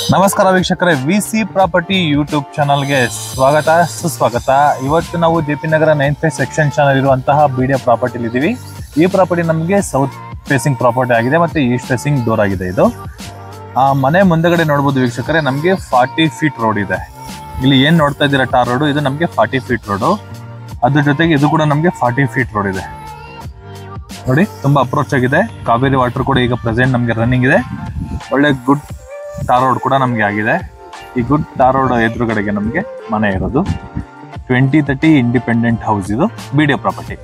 ನಮಸ್ಕಾರ ವೀಕ್ಷಕರೇ V C property YouTube ಚಾನಲ್ಗೆ ಸ್ವಾಗತ ಸುಸ್ವಾಗತ ಇವತ್ತು ನಾವು J P Nagar nine five section channel ಇರುವಂತಹ ಬಿಡಿಯೋ ಪ್ರಾಪರ್ಟಿಲಿ ಇದ್ದೀವಿ ಈ ಪ್ರಾಪರ್ಟಿ ನಮಗೆ ಸೌತ್ ಫೇಸಿಂಗ್ ಪ್ರಾಪರ್ಟಿ ಆಗಿದೆ ಮತ್ತೆ ಈಸ್ಟ್ ಫೇಸಿಂಗ್ ಡೋರ್ ಆಗಿದೆ ಇದು ಆ ಮನೆ ಮುಂದಗಡೆ ನೋಡ್ಬೋದು ವೀಕ್ಷಕರೇ ನಮಗೆ ಫಾರ್ಟಿ ಫೀಟ್ ರೋಡ್ ಇದೆ ಇಲ್ಲಿ ಏನ್ ನೋಡ್ತಾ ಇದ್ದೀರಾ ಟಾರ್ ರೋಡ್ ಇದು ನಮಗೆ ಫಾರ್ಟಿ ಫೀಟ್ ರೋಡು ಅದ್ರ ಜೊತೆಗೆ ಇದು ಕೂಡ ನಮಗೆ ಫಾರ್ಟಿ ಫೀಟ್ ರೋಡ್ ಇದೆ ನೋಡಿ ತುಂಬಾ ಅಪ್ರೋಚ್ ಆಗಿದೆ ಕಾವೇರಿ ವಾಟರ್ ಕೂಡ ಈಗ ಪ್ರೆಸೆಂಟ್ ನಮಗೆ ರನ್ನಿಂಗ್ ಇದೆ ಒಳ್ಳೆ ಗುಡ್ ಟಾರ್ ರೋಡ್ ಕೂಡ ನಮಗೆ ಆಗಿದೆ ಈ ಗುಡ್ ಟಾರ್ ರೋಡ್ ಎದುರುಗಡೆಗೆ ನಮಗೆ ಮನೆ ಇರೋದು ಟ್ವೆಂಟಿ ತರ್ಟಿ ಇಂಡಿಪೆಂಡೆಂಟ್ ಹೌಸ್ ಇದು ಬಿಡಿಯೋ ಪ್ರಾಪರ್ಟಿ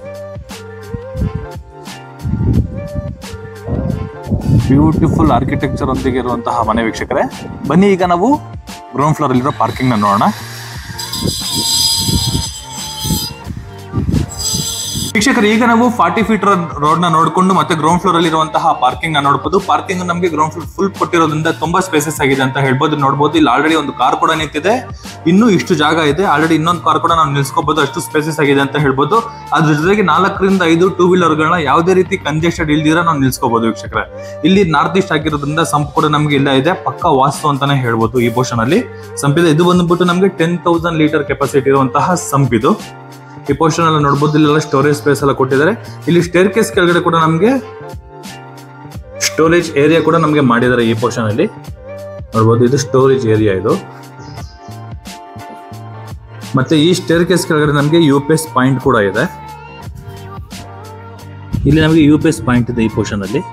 ಬ್ಯೂಟಿಫುಲ್ ಆರ್ಕಿಟೆಕ್ಚರ್ ಒಂದಿಗೆ ಇರುವಂತಹ ಮನೆ ವೀಕ್ಷಕರೇ ಬನ್ನಿ ಈಗ ನಾವು ಗ್ರೌಂಡ್ ಫ್ಲೋರ್ ಅಲ್ಲಿರೋ ಪಾರ್ಕಿಂಗ್ ನ ನೋಡೋಣ ವೀಕ್ಷಕರು ಈಗ ನಾವು ಫಾರ್ಟಿ ಫೀಟ್ ರೋಡ್ ನ ನೋಡ್ಕೊಂಡು ಮತ್ತೆ ಗ್ರೌಂಡ್ ಫ್ಲೋರ್ ಅಲ್ಲಿ ಇರುವಂತಹ ಪಾರ್ಕಿಂಗ್ ನ ನೋಡಬಹುದು ಪಾರ್ಕಿಂಗ್ ನಮಗೆ ಗ್ರೌಂಡ್ ಫ್ಲೋರ್ ಫುಲ್ ಕೊಟ್ಟಿರೋದ್ರಿಂದ ತುಂಬಾ ಸ್ಪೇಸಸ್ ಆಗಿದೆ ಅಂತ ಹೇಳ್ಬೋದು ನೋಡಬಹುದು ಇಲ್ಲಿ ಆಲ್ರೆಡಿ ಒಂದು ಕಾರ್ ಕೂಡ ನಿಂತಿದೆ ಇನ್ನೂ ಇಷ್ಟು ಜಾಗ ಇದೆ ಆಲ್ರೆಡಿ ಇನ್ನೊಂದು ಕಾರ್ ಕೂಡ ನಾವು ನಿಲ್ಸ್ಕೋಬಹುದು ಅಷ್ಟು ಸ್ಪೇಸಸ್ ಆಗಿದೆ ಅಂತ ಹೇಳ್ಬೋದು ಅದ್ರ ಜೊತೆಗೆ ನಾಲ್ಕರಿಂದ ಐದು ಟೂ ವೀಲರ್ ಗಳನ್ನ ಯಾವುದೇ ರೀತಿ ಕಂಜೆಸ್ಟೆಡ್ ಇಲ್ದಿರ ನಾವು ನಿಲ್ಸ್ಕೋಬಹುದು ವೀಕ್ಷಕರೇ ಇಲ್ಲಿ ನಾರ್ತ್ ಈಸ್ಟ್ ಆಗಿರೋದ್ರಿಂದ ಸಂಪ್ ಕೂಡ ನಮಗೆ ಇಲ್ಲ ಇದೆ ಪಕ್ಕ ವಾಸ್ತು ಅಂತಾನೆ ಹೇಳ್ಬೋದು ಈ ಪೋರ್ಷನ್ ಅಲ್ಲಿ ಸಂಪ್ ಇದೆ ಇದು ಬಂದ್ಬಿಟ್ಟು ನಮಗೆ ಟೆನ್ ತೌಸಂಡ್ ಲೀಟರ್ ಕೆಪಾಸಿಟಿ ಇರುವಂತಹ ಸಂಪ್ ಇದು ಈ ಪೋರ್ಷನ್ ಎಲ್ಲ ನೋಡಬಹುದು ಇಲ್ಲೆಲ್ಲ ಸ್ಟೋರೇಜ್ ಸ್ಪೇಸ್ ಎಲ್ಲ ಕೊಟ್ಟಿದ್ದಾರೆ ಇಲ್ಲಿ ಸ್ಟೇರ್ ಕೇಸ್ ಕೆಳಗಡೆ ಕೂಡ ನಮಗೆ ಸ್ಟೋರೇಜ್ ಏರಿಯಾ ಕೂಡ ನಮಗೆ ಮಾಡಿದ್ದಾರೆ ಈ ಪೋರ್ಷನ್ ಅಲ್ಲಿ ನೋಡಬಹುದು ಇದು ಸ್ಟೋರೇಜ್ ಏರಿಯಾ ಇದು ಮತ್ತೆ ಈ ಸ್ಟೇರ್ ಕೇಸ್ ಕೆಳಗಡೆ ನಮಗೆ ಯು ಪಿ ಎಸ್ ಪಾಯಿಂಟ್ ಕೂಡ ಇದೆ ಇಲ್ಲಿ ನಮಗೆ ಯು ಪಿ ಎಸ್ ಪಾಯಿಂಟ್ ಇದೆ ಈ ಪೋರ್ಷನ್ ಅಲ್ಲಿ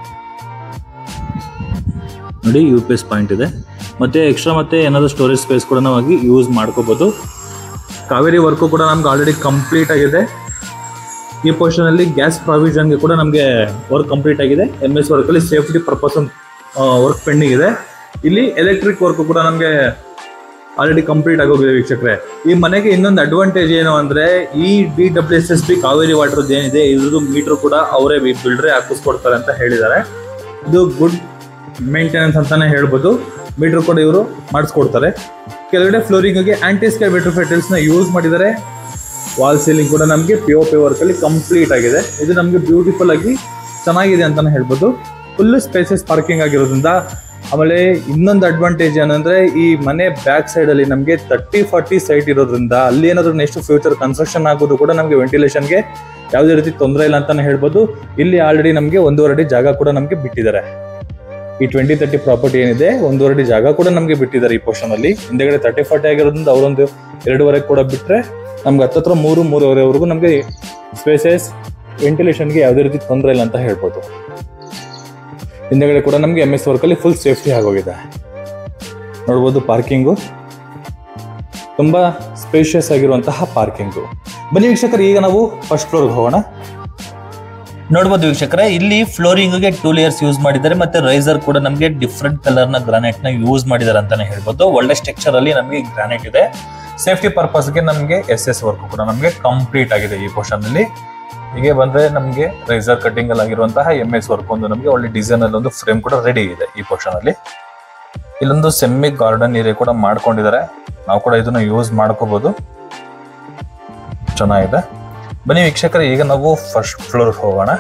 ನೋಡಿ ಯು ಪಿ ಎಸ್ ಪಾಯಿಂಟ್ ಇದೆ ಮತ್ತೆ ಎಕ್ಸ್ಟ್ರಾ ಮತ್ತೆ ಏನಾದ್ರು ಸ್ಟೋರೇಜ್ ಸ್ಪೇಸ್ ಕೂಡ ನಾವು ಯೂಸ್ ಮಾಡ್ಕೋಬಹುದು ಕಾವೇರಿ ವರ್ಕು ಕೂಡ ನಮ್ಗೆ ಆಲ್ರೆಡಿ ಕಂಪ್ಲೀಟ್ ಆಗಿದೆ ಈ ಪೋರ್ಷನ್ ಅಲ್ಲಿ ಗ್ಯಾಸ್ ಪ್ರಾವಿಷನ್ಗೆ ಕೂಡ ನಮಗೆ ವರ್ಕ್ ಕಂಪ್ಲೀಟ್ ಆಗಿದೆ ಎಮ್ ಎಸ್ ವರ್ಕ್ ಅಲ್ಲಿ ಸೇಫ್ಟಿ ಪರ್ಪಸ್ ವರ್ಕ್ ಪೆಂಡಿಂಗ್ ಇದೆ ಇಲ್ಲಿ ಎಲೆಕ್ಟ್ರಿಕ್ ವರ್ಕ್ ಕೂಡ ನಮಗೆ ಆಲ್ರೆಡಿ ಕಂಪ್ಲೀಟ್ ಆಗೋಗಿದೆ ವೀಕ್ಷಕರೇ ಈ ಮನೆಗೆ ಇನ್ನೊಂದು ಅಡ್ವಾಂಟೇಜ್ ಏನು ಅಂದ್ರೆ ಈ D W S S B Kaveri water ಏನಿದೆ ಇದ್ರದ್ದು ಮೀಟರ್ ಕೂಡ ಅವರೇ ಬಿಲ್ಡ್ರೆ ಹಾಕಿಸ್ಕೊಡ್ತಾರೆ ಅಂತ ಹೇಳಿದ್ದಾರೆ ಇದು ಗುಡ್ ಮೇಂಟೆನೆನ್ಸ್ ಅಂತಾನೆ ಹೇಳ್ಬೋದು ಮೀಟರ್ ಕೂಡ ಇವರು ಮಾಡಿಸ್ಕೊಡ್ತಾರೆ ಕೆಳಗಡೆ ಫ್ಲೋರಿಂಗ್ಗೆ ಆಂಟಿ ಸ್ಕೈ ವೆಟ್ರೋಫೆಟಲ್ಸ್ ನ ಯೂಸ್ ಮಾಡಿದ್ದಾರೆ ವಾಲ್ ಸೀಲಿಂಗ್ ಕೂಡ ನಮಗೆ ಪಿ ಒ ಪಿ ವರ್ಕ್ ಅಲ್ಲಿ ಕಂಪ್ಲೀಟ್ ಆಗಿದೆ ಇದು ನಮಗೆ ಬ್ಯೂಟಿಫುಲ್ ಆಗಿ ಚೆನ್ನಾಗಿದೆ ಅಂತಾನೆ ಹೇಳ್ಬೋದು ಫುಲ್ ಸ್ಪೇಸಸ್ ಪಾರ್ಕಿಂಗ್ ಆಗಿರೋದ್ರಿಂದ ಆಮೇಲೆ ಇನ್ನೊಂದು ಅಡ್ವಾಂಟೇಜ್ ಏನಂದ್ರೆ ಈ ಮನೆ ಬ್ಯಾಕ್ ಸೈಡ್ ಅಲ್ಲಿ ನಮಗೆ ತರ್ಟಿ ಫಾರ್ಟಿ ಸೈಟ್ ಇರೋದ್ರಿಂದ ಅಲ್ಲಿ ಏನಾದ್ರು ನೆಕ್ಸ್ಟ್ ಫ್ಯೂಚರ್ ಕನ್ಸ್ಟ್ರಕ್ಷನ್ ಆಗೋದು ಕೂಡ ನಮಗೆ ವೆಂಟಿಲೇಷನ್ಗೆ ಯಾವುದೇ ರೀತಿ ತೊಂದರೆ ಇಲ್ಲ ಅಂತಾನೆ ಹೇಳ್ಬೋದು ಇಲ್ಲಿ ಆಲ್ರೆಡಿ ನಮಗೆ ಒಂದೂವರೆ ಅಡಿ ಜಾಗ ಕೂಡ ನಮಗೆ ಬಿಟ್ಟಿದ್ದಾರೆ ಈ ಟ್ವೆಂಟಿ ತರ್ಟಿ ಪ್ರಾಪರ್ಟಿ ಏನಿದೆ ಒಂದೂವರೆ ಅಡಿ ಜಾಗ ಕೂಡ ನಮಗೆ ಬಿಟ್ಟಿದ್ದಾರೆ ಈ ಪೋರ್ಷನ್ ಅಲ್ಲಿ ಹಿಂದೆಗಡೆ ತರ್ಟಿ ಫಾರ್ಟಿ ಆಗಿರೋದ್ರಿಂದ ಅವರೊಂದು ಎರಡೂವರೆ ಕೂಡ ಬಿಟ್ರೆ ನಮ್ಗೆ ಹತ್ತತ್ರ ಮೂರು ಮೂರುವರೆವರೆಗೂ ನಮಗೆ ಸ್ಪೇಸಸ್ ವೆಂಟಿಲೇಷನ್ಗೆ ಯಾವುದೇ ರೀತಿ ತೊಂದರೆ ಇಲ್ಲ ಅಂತ ಹೇಳ್ಬೋದು ಹಿಂದೆಗಡೆ ಕೂಡ ನಮಗೆ ಎಮ್ ಎಸ್ ವರ್ಕಲ್ಲಿ ಫುಲ್ ಸೇಫ್ಟಿ ಆಗೋಗಿದೆ ನೋಡ್ಬೋದು ಪಾರ್ಕಿಂಗು ತುಂಬಾ ಸ್ಪೇಷಿಯಸ್ ಆಗಿರುವಂತಹ ಪಾರ್ಕಿಂಗು ಬನ್ನಿ ವೀಕ್ಷಕರು ಈಗ ನಾವು ಫಸ್ಟ್ ಫ್ಲೋರ್ಗೆ ಹೋಗೋಣ ನೋಡ್ಬೋದು ವೀಕ್ಷಕರೇ ಇಲ್ಲಿ ಫ್ಲೋರಿಂಗ್ಗೆ ಟೂ ಲೇಯರ್ಸ್ ಯೂಸ್ ಮಾಡಿದ್ದಾರೆ ಮತ್ತೆ ರೈಸರ್ ಕೂಡ ನಮಗೆ ಡಿಫ್ರೆಂಟ್ ಕಲರ್ ನ ಗ್ರಾನೈಟ್ ನ ಯೂಸ್ ಮಾಡಿದ್ದಾರೆ ಅಂತಾನೆ ಹೇಳ್ಬೋದು ಒಳ್ಳೆ ಸ್ಟ್ರಕ್ಚರ್ ಅಲ್ಲಿ ನಮಗೆ ಗ್ರಾನೈಟ್ ಇದೆ ಸೇಫ್ಟಿ ಪರ್ಪಸ್ಗೆ ನಮಗೆ ಎಸ್ ಎಸ್ ವರ್ಕ್ ಕೂಡ ನಮಗೆ ಕಂಪ್ಲೀಟ್ ಆಗಿದೆ ಈ ಪೋರ್ಷನ್ ಅಲ್ಲಿ ಹೀಗೆ ಬಂದ್ರೆ ನಮಗೆ ರೈಸರ್ ಕಟಿಂಗ್ ಅಲ್ಲಿ ಆಗಿರುವಂತಹ ಎಂ ಎಸ್ ವರ್ಕ್ ಒಂದು ನಮಗೆ ಒಳ್ಳೆ ಡಿಸೈನ್ ಅಲ್ಲಿ ಒಂದು ಫ್ರೇಮ್ ಕೂಡ ರೆಡಿ ಇದೆ ಈ ಪೋರ್ಷನ್ ಅಲ್ಲಿ ಇಲ್ಲೊಂದು ಸೆಮ್ಮಿ ಗಾರ್ಡನ್ ಏರಿಯಾ ಕೂಡ ಮಾಡ್ಕೊಂಡಿದ್ದಾರೆ ನಾವು ಕೂಡ ಇದನ್ನ ಯೂಸ್ ಮಾಡ್ಕೋಬಹುದು ಚೆನ್ನಾಗಿದೆ ಬನ್ನಿ ವೀಕ್ಷಕರೇ ಈಗ ನಾವು ಫಸ್ಟ್ ಫ್ಲೋರ್ ಹೋಗೋಣ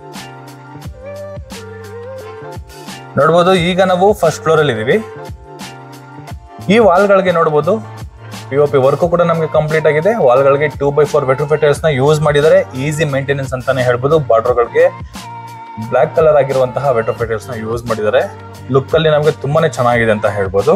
ನೋಡ್ಬೋದು ಈಗ ನಾವು ಫಸ್ಟ್ ಫ್ಲೋರ್ ಅಲ್ಲಿ ಇದೀವಿ ಈ ವಾಲ್ಗಳಿಗೆ ನೋಡ್ಬೋದು ಪಿ ಒ ಪಿ ವರ್ಕ್ ಕೂಡ ನಮಗೆ ಕಂಪ್ಲೀಟ್ ಆಗಿದೆ ವಾಲ್ಗಳಿಗೆ ಟೂ ಬೈ ಫೋರ್ ವೆಟ್ರೋಫೆಟರ್ಸ್ ನ ಯೂಸ್ ಮಾಡಿದ್ದಾರೆ ಈಸಿ ಮೇಂಟೆನೆನ್ಸ್ ಅಂತಾನೆ ಹೇಳ್ಬೋದು ಬಾರ್ಡರ್ಗಳಿಗೆ ಬ್ಲಾಕ್ ಕಲರ್ ಆಗಿರುವಂತಹ ವೆಟ್ರೋಫೆಟರ್ಸ್ ನ ಯೂಸ್ ಮಾಡಿದ್ದಾರೆ ಲುಕ್ ಅಲ್ಲಿ ನಮಗೆ ತುಂಬಾನೇ ಚೆನ್ನಾಗಿದೆ ಅಂತ ಹೇಳ್ಬೋದು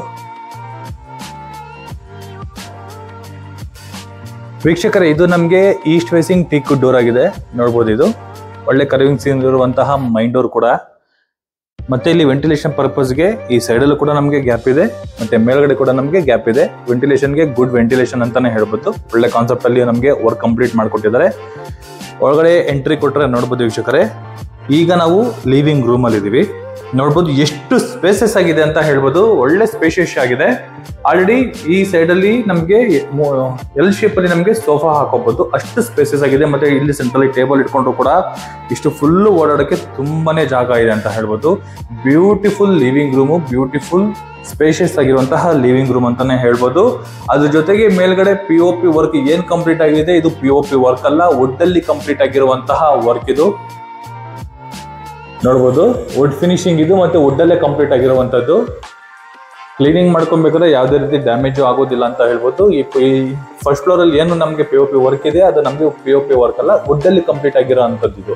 ವೀಕ್ಷಕರೇ ಇದು ನಮಗೆ ಈಸ್ಟ್ ಫೇಸಿಂಗ್ ಟೀಕ್ ಡೋರ್ ಆಗಿದೆ ನೋಡ್ಬೋದು ಇದು ಒಳ್ಳೆ ಕರ್ವಿಂಗ್ ಸೀನ್ ಇರುವಂತಹ ಮೈನ್ ಡೋರ್ ಕೂಡ ಮತ್ತೆ ಇಲ್ಲಿ ವೆಂಟಿಲೇಷನ್ ಪರ್ಪಸ್ಗೆ ಈ ಸೈಡ್ ಅಲ್ಲೂ ಕೂಡ ನಮಗೆ ಗ್ಯಾಪ್ ಇದೆ ಮತ್ತೆ ಮೇಲ್ಗಡೆ ಕೂಡ ನಮಗೆ ಗ್ಯಾಪ್ ಇದೆ ವೆಂಟಿಲೇಷನ್ಗೆ ಗುಡ್ ವೆಂಟಿಲೇಷನ್ ಅಂತಾನೆ ಹೇಳ್ಬೋದು ಒಳ್ಳೆ ಕಾನ್ಸೆಪ್ಟ್ ಅಲ್ಲಿ ನಮಗೆ ವರ್ಕ್ ಕಂಪ್ಲೀಟ್ ಮಾಡ್ಕೊಟ್ಟಿದ್ದಾರೆ ಒಳಗಡೆ ಎಂಟ್ರಿ ಕೊಟ್ರೆ ನೋಡ್ಬೋದು ವೀಕ್ಷಕರೇ ಈಗ ನಾವು ಲಿವಿಂಗ್ ರೂಮ್ ಅಲ್ಲಿ ಇದೀವಿ ನೋಡ್ಬೋದು ಎಷ್ಟು ಸ್ಪೇಸಸ್ ಆಗಿದೆ ಅಂತ ಹೇಳ್ಬೋದು ಒಳ್ಳೆ ಸ್ಪೇಷಿಯಸ್ ಆಗಿದೆ ಆಲ್ರೆಡಿ ಈ ಸೈಡ್ ಅಲ್ಲಿ ನಮಗೆ ಎಲ್ ಶೇಪ್ ಅಲ್ಲಿ ನಮಗೆ ಸೋಫಾ ಹಾಕೋಬಹುದು ಅಷ್ಟು ಸ್ಪೇಸಸ್ ಆಗಿದೆ ಮತ್ತೆ ಇಲ್ಲಿ ಸೆಂಟ್ರಲ್ಲಿ ಟೇಬಲ್ ಇಟ್ಕೊಂಡ್ರು ಕೂಡ ಇಷ್ಟು ಫುಲ್ ಓಡಾಡೋಕೆ ತುಂಬಾನೇ ಜಾಗ ಇದೆ ಅಂತ ಹೇಳ್ಬೋದು beautiful living room beautiful spacious ಆಗಿರುವಂತಹ ಲಿವಿಂಗ್ ರೂಮ್ ಅಂತಾನೆ ಹೇಳ್ಬೋದು ಅದ್ರ ಜೊತೆಗೆ ಮೇಲ್ಗಡೆ ಪಿ ಒ ಪಿ ವರ್ಕ್ ಏನ್ ಕಂಪ್ಲೀಟ್ ಆಗಿದೆ ಇದು ಪಿ ಒ ಪಿ ವರ್ಕ್ ಅಲ್ಲ ವುಡ್ ಅಲ್ಲಿ ಕಂಪ್ಲೀಟ್ ಆಗಿರುವಂತಹ ವರ್ಕ್ ಇದು ನೋಡ್ಬೋದು ವುಡ್ ಫಿನಿಶಿಂಗ್ ಇದು ಮತ್ತೆ ವುಡ್ ಅಲ್ಲೇ ಕಂಪ್ಲೀಟ್ ಆಗಿರುವಂತದ್ದು ಕ್ಲೀನಿಂಗ್ ಮಾಡ್ಕೊಬೇಕಾದ್ರೆ ಯಾವುದೇ ರೀತಿ ಡ್ಯಾಮೇಜು ಆಗೋದಿಲ್ಲ ಅಂತ ಹೇಳ್ಬೋದು ಈ ಈ ಫಸ್ಟ್ ಫ್ಲೋರ್ ಅಲ್ಲಿ ಏನು ನಮಗೆ ಪಿ ಒ ಪಿ ವರ್ಕ್ ಇದೆ ಅದು ನಮಗೆ ಪಿ ಒ ಪಿ ವರ್ಕ್ ಅಲ್ಲ wood ಅಲ್ಲಿ ಕಂಪ್ಲೀಟ್ ಆಗಿರೋ ಅಂಥದ್ದು ಇದು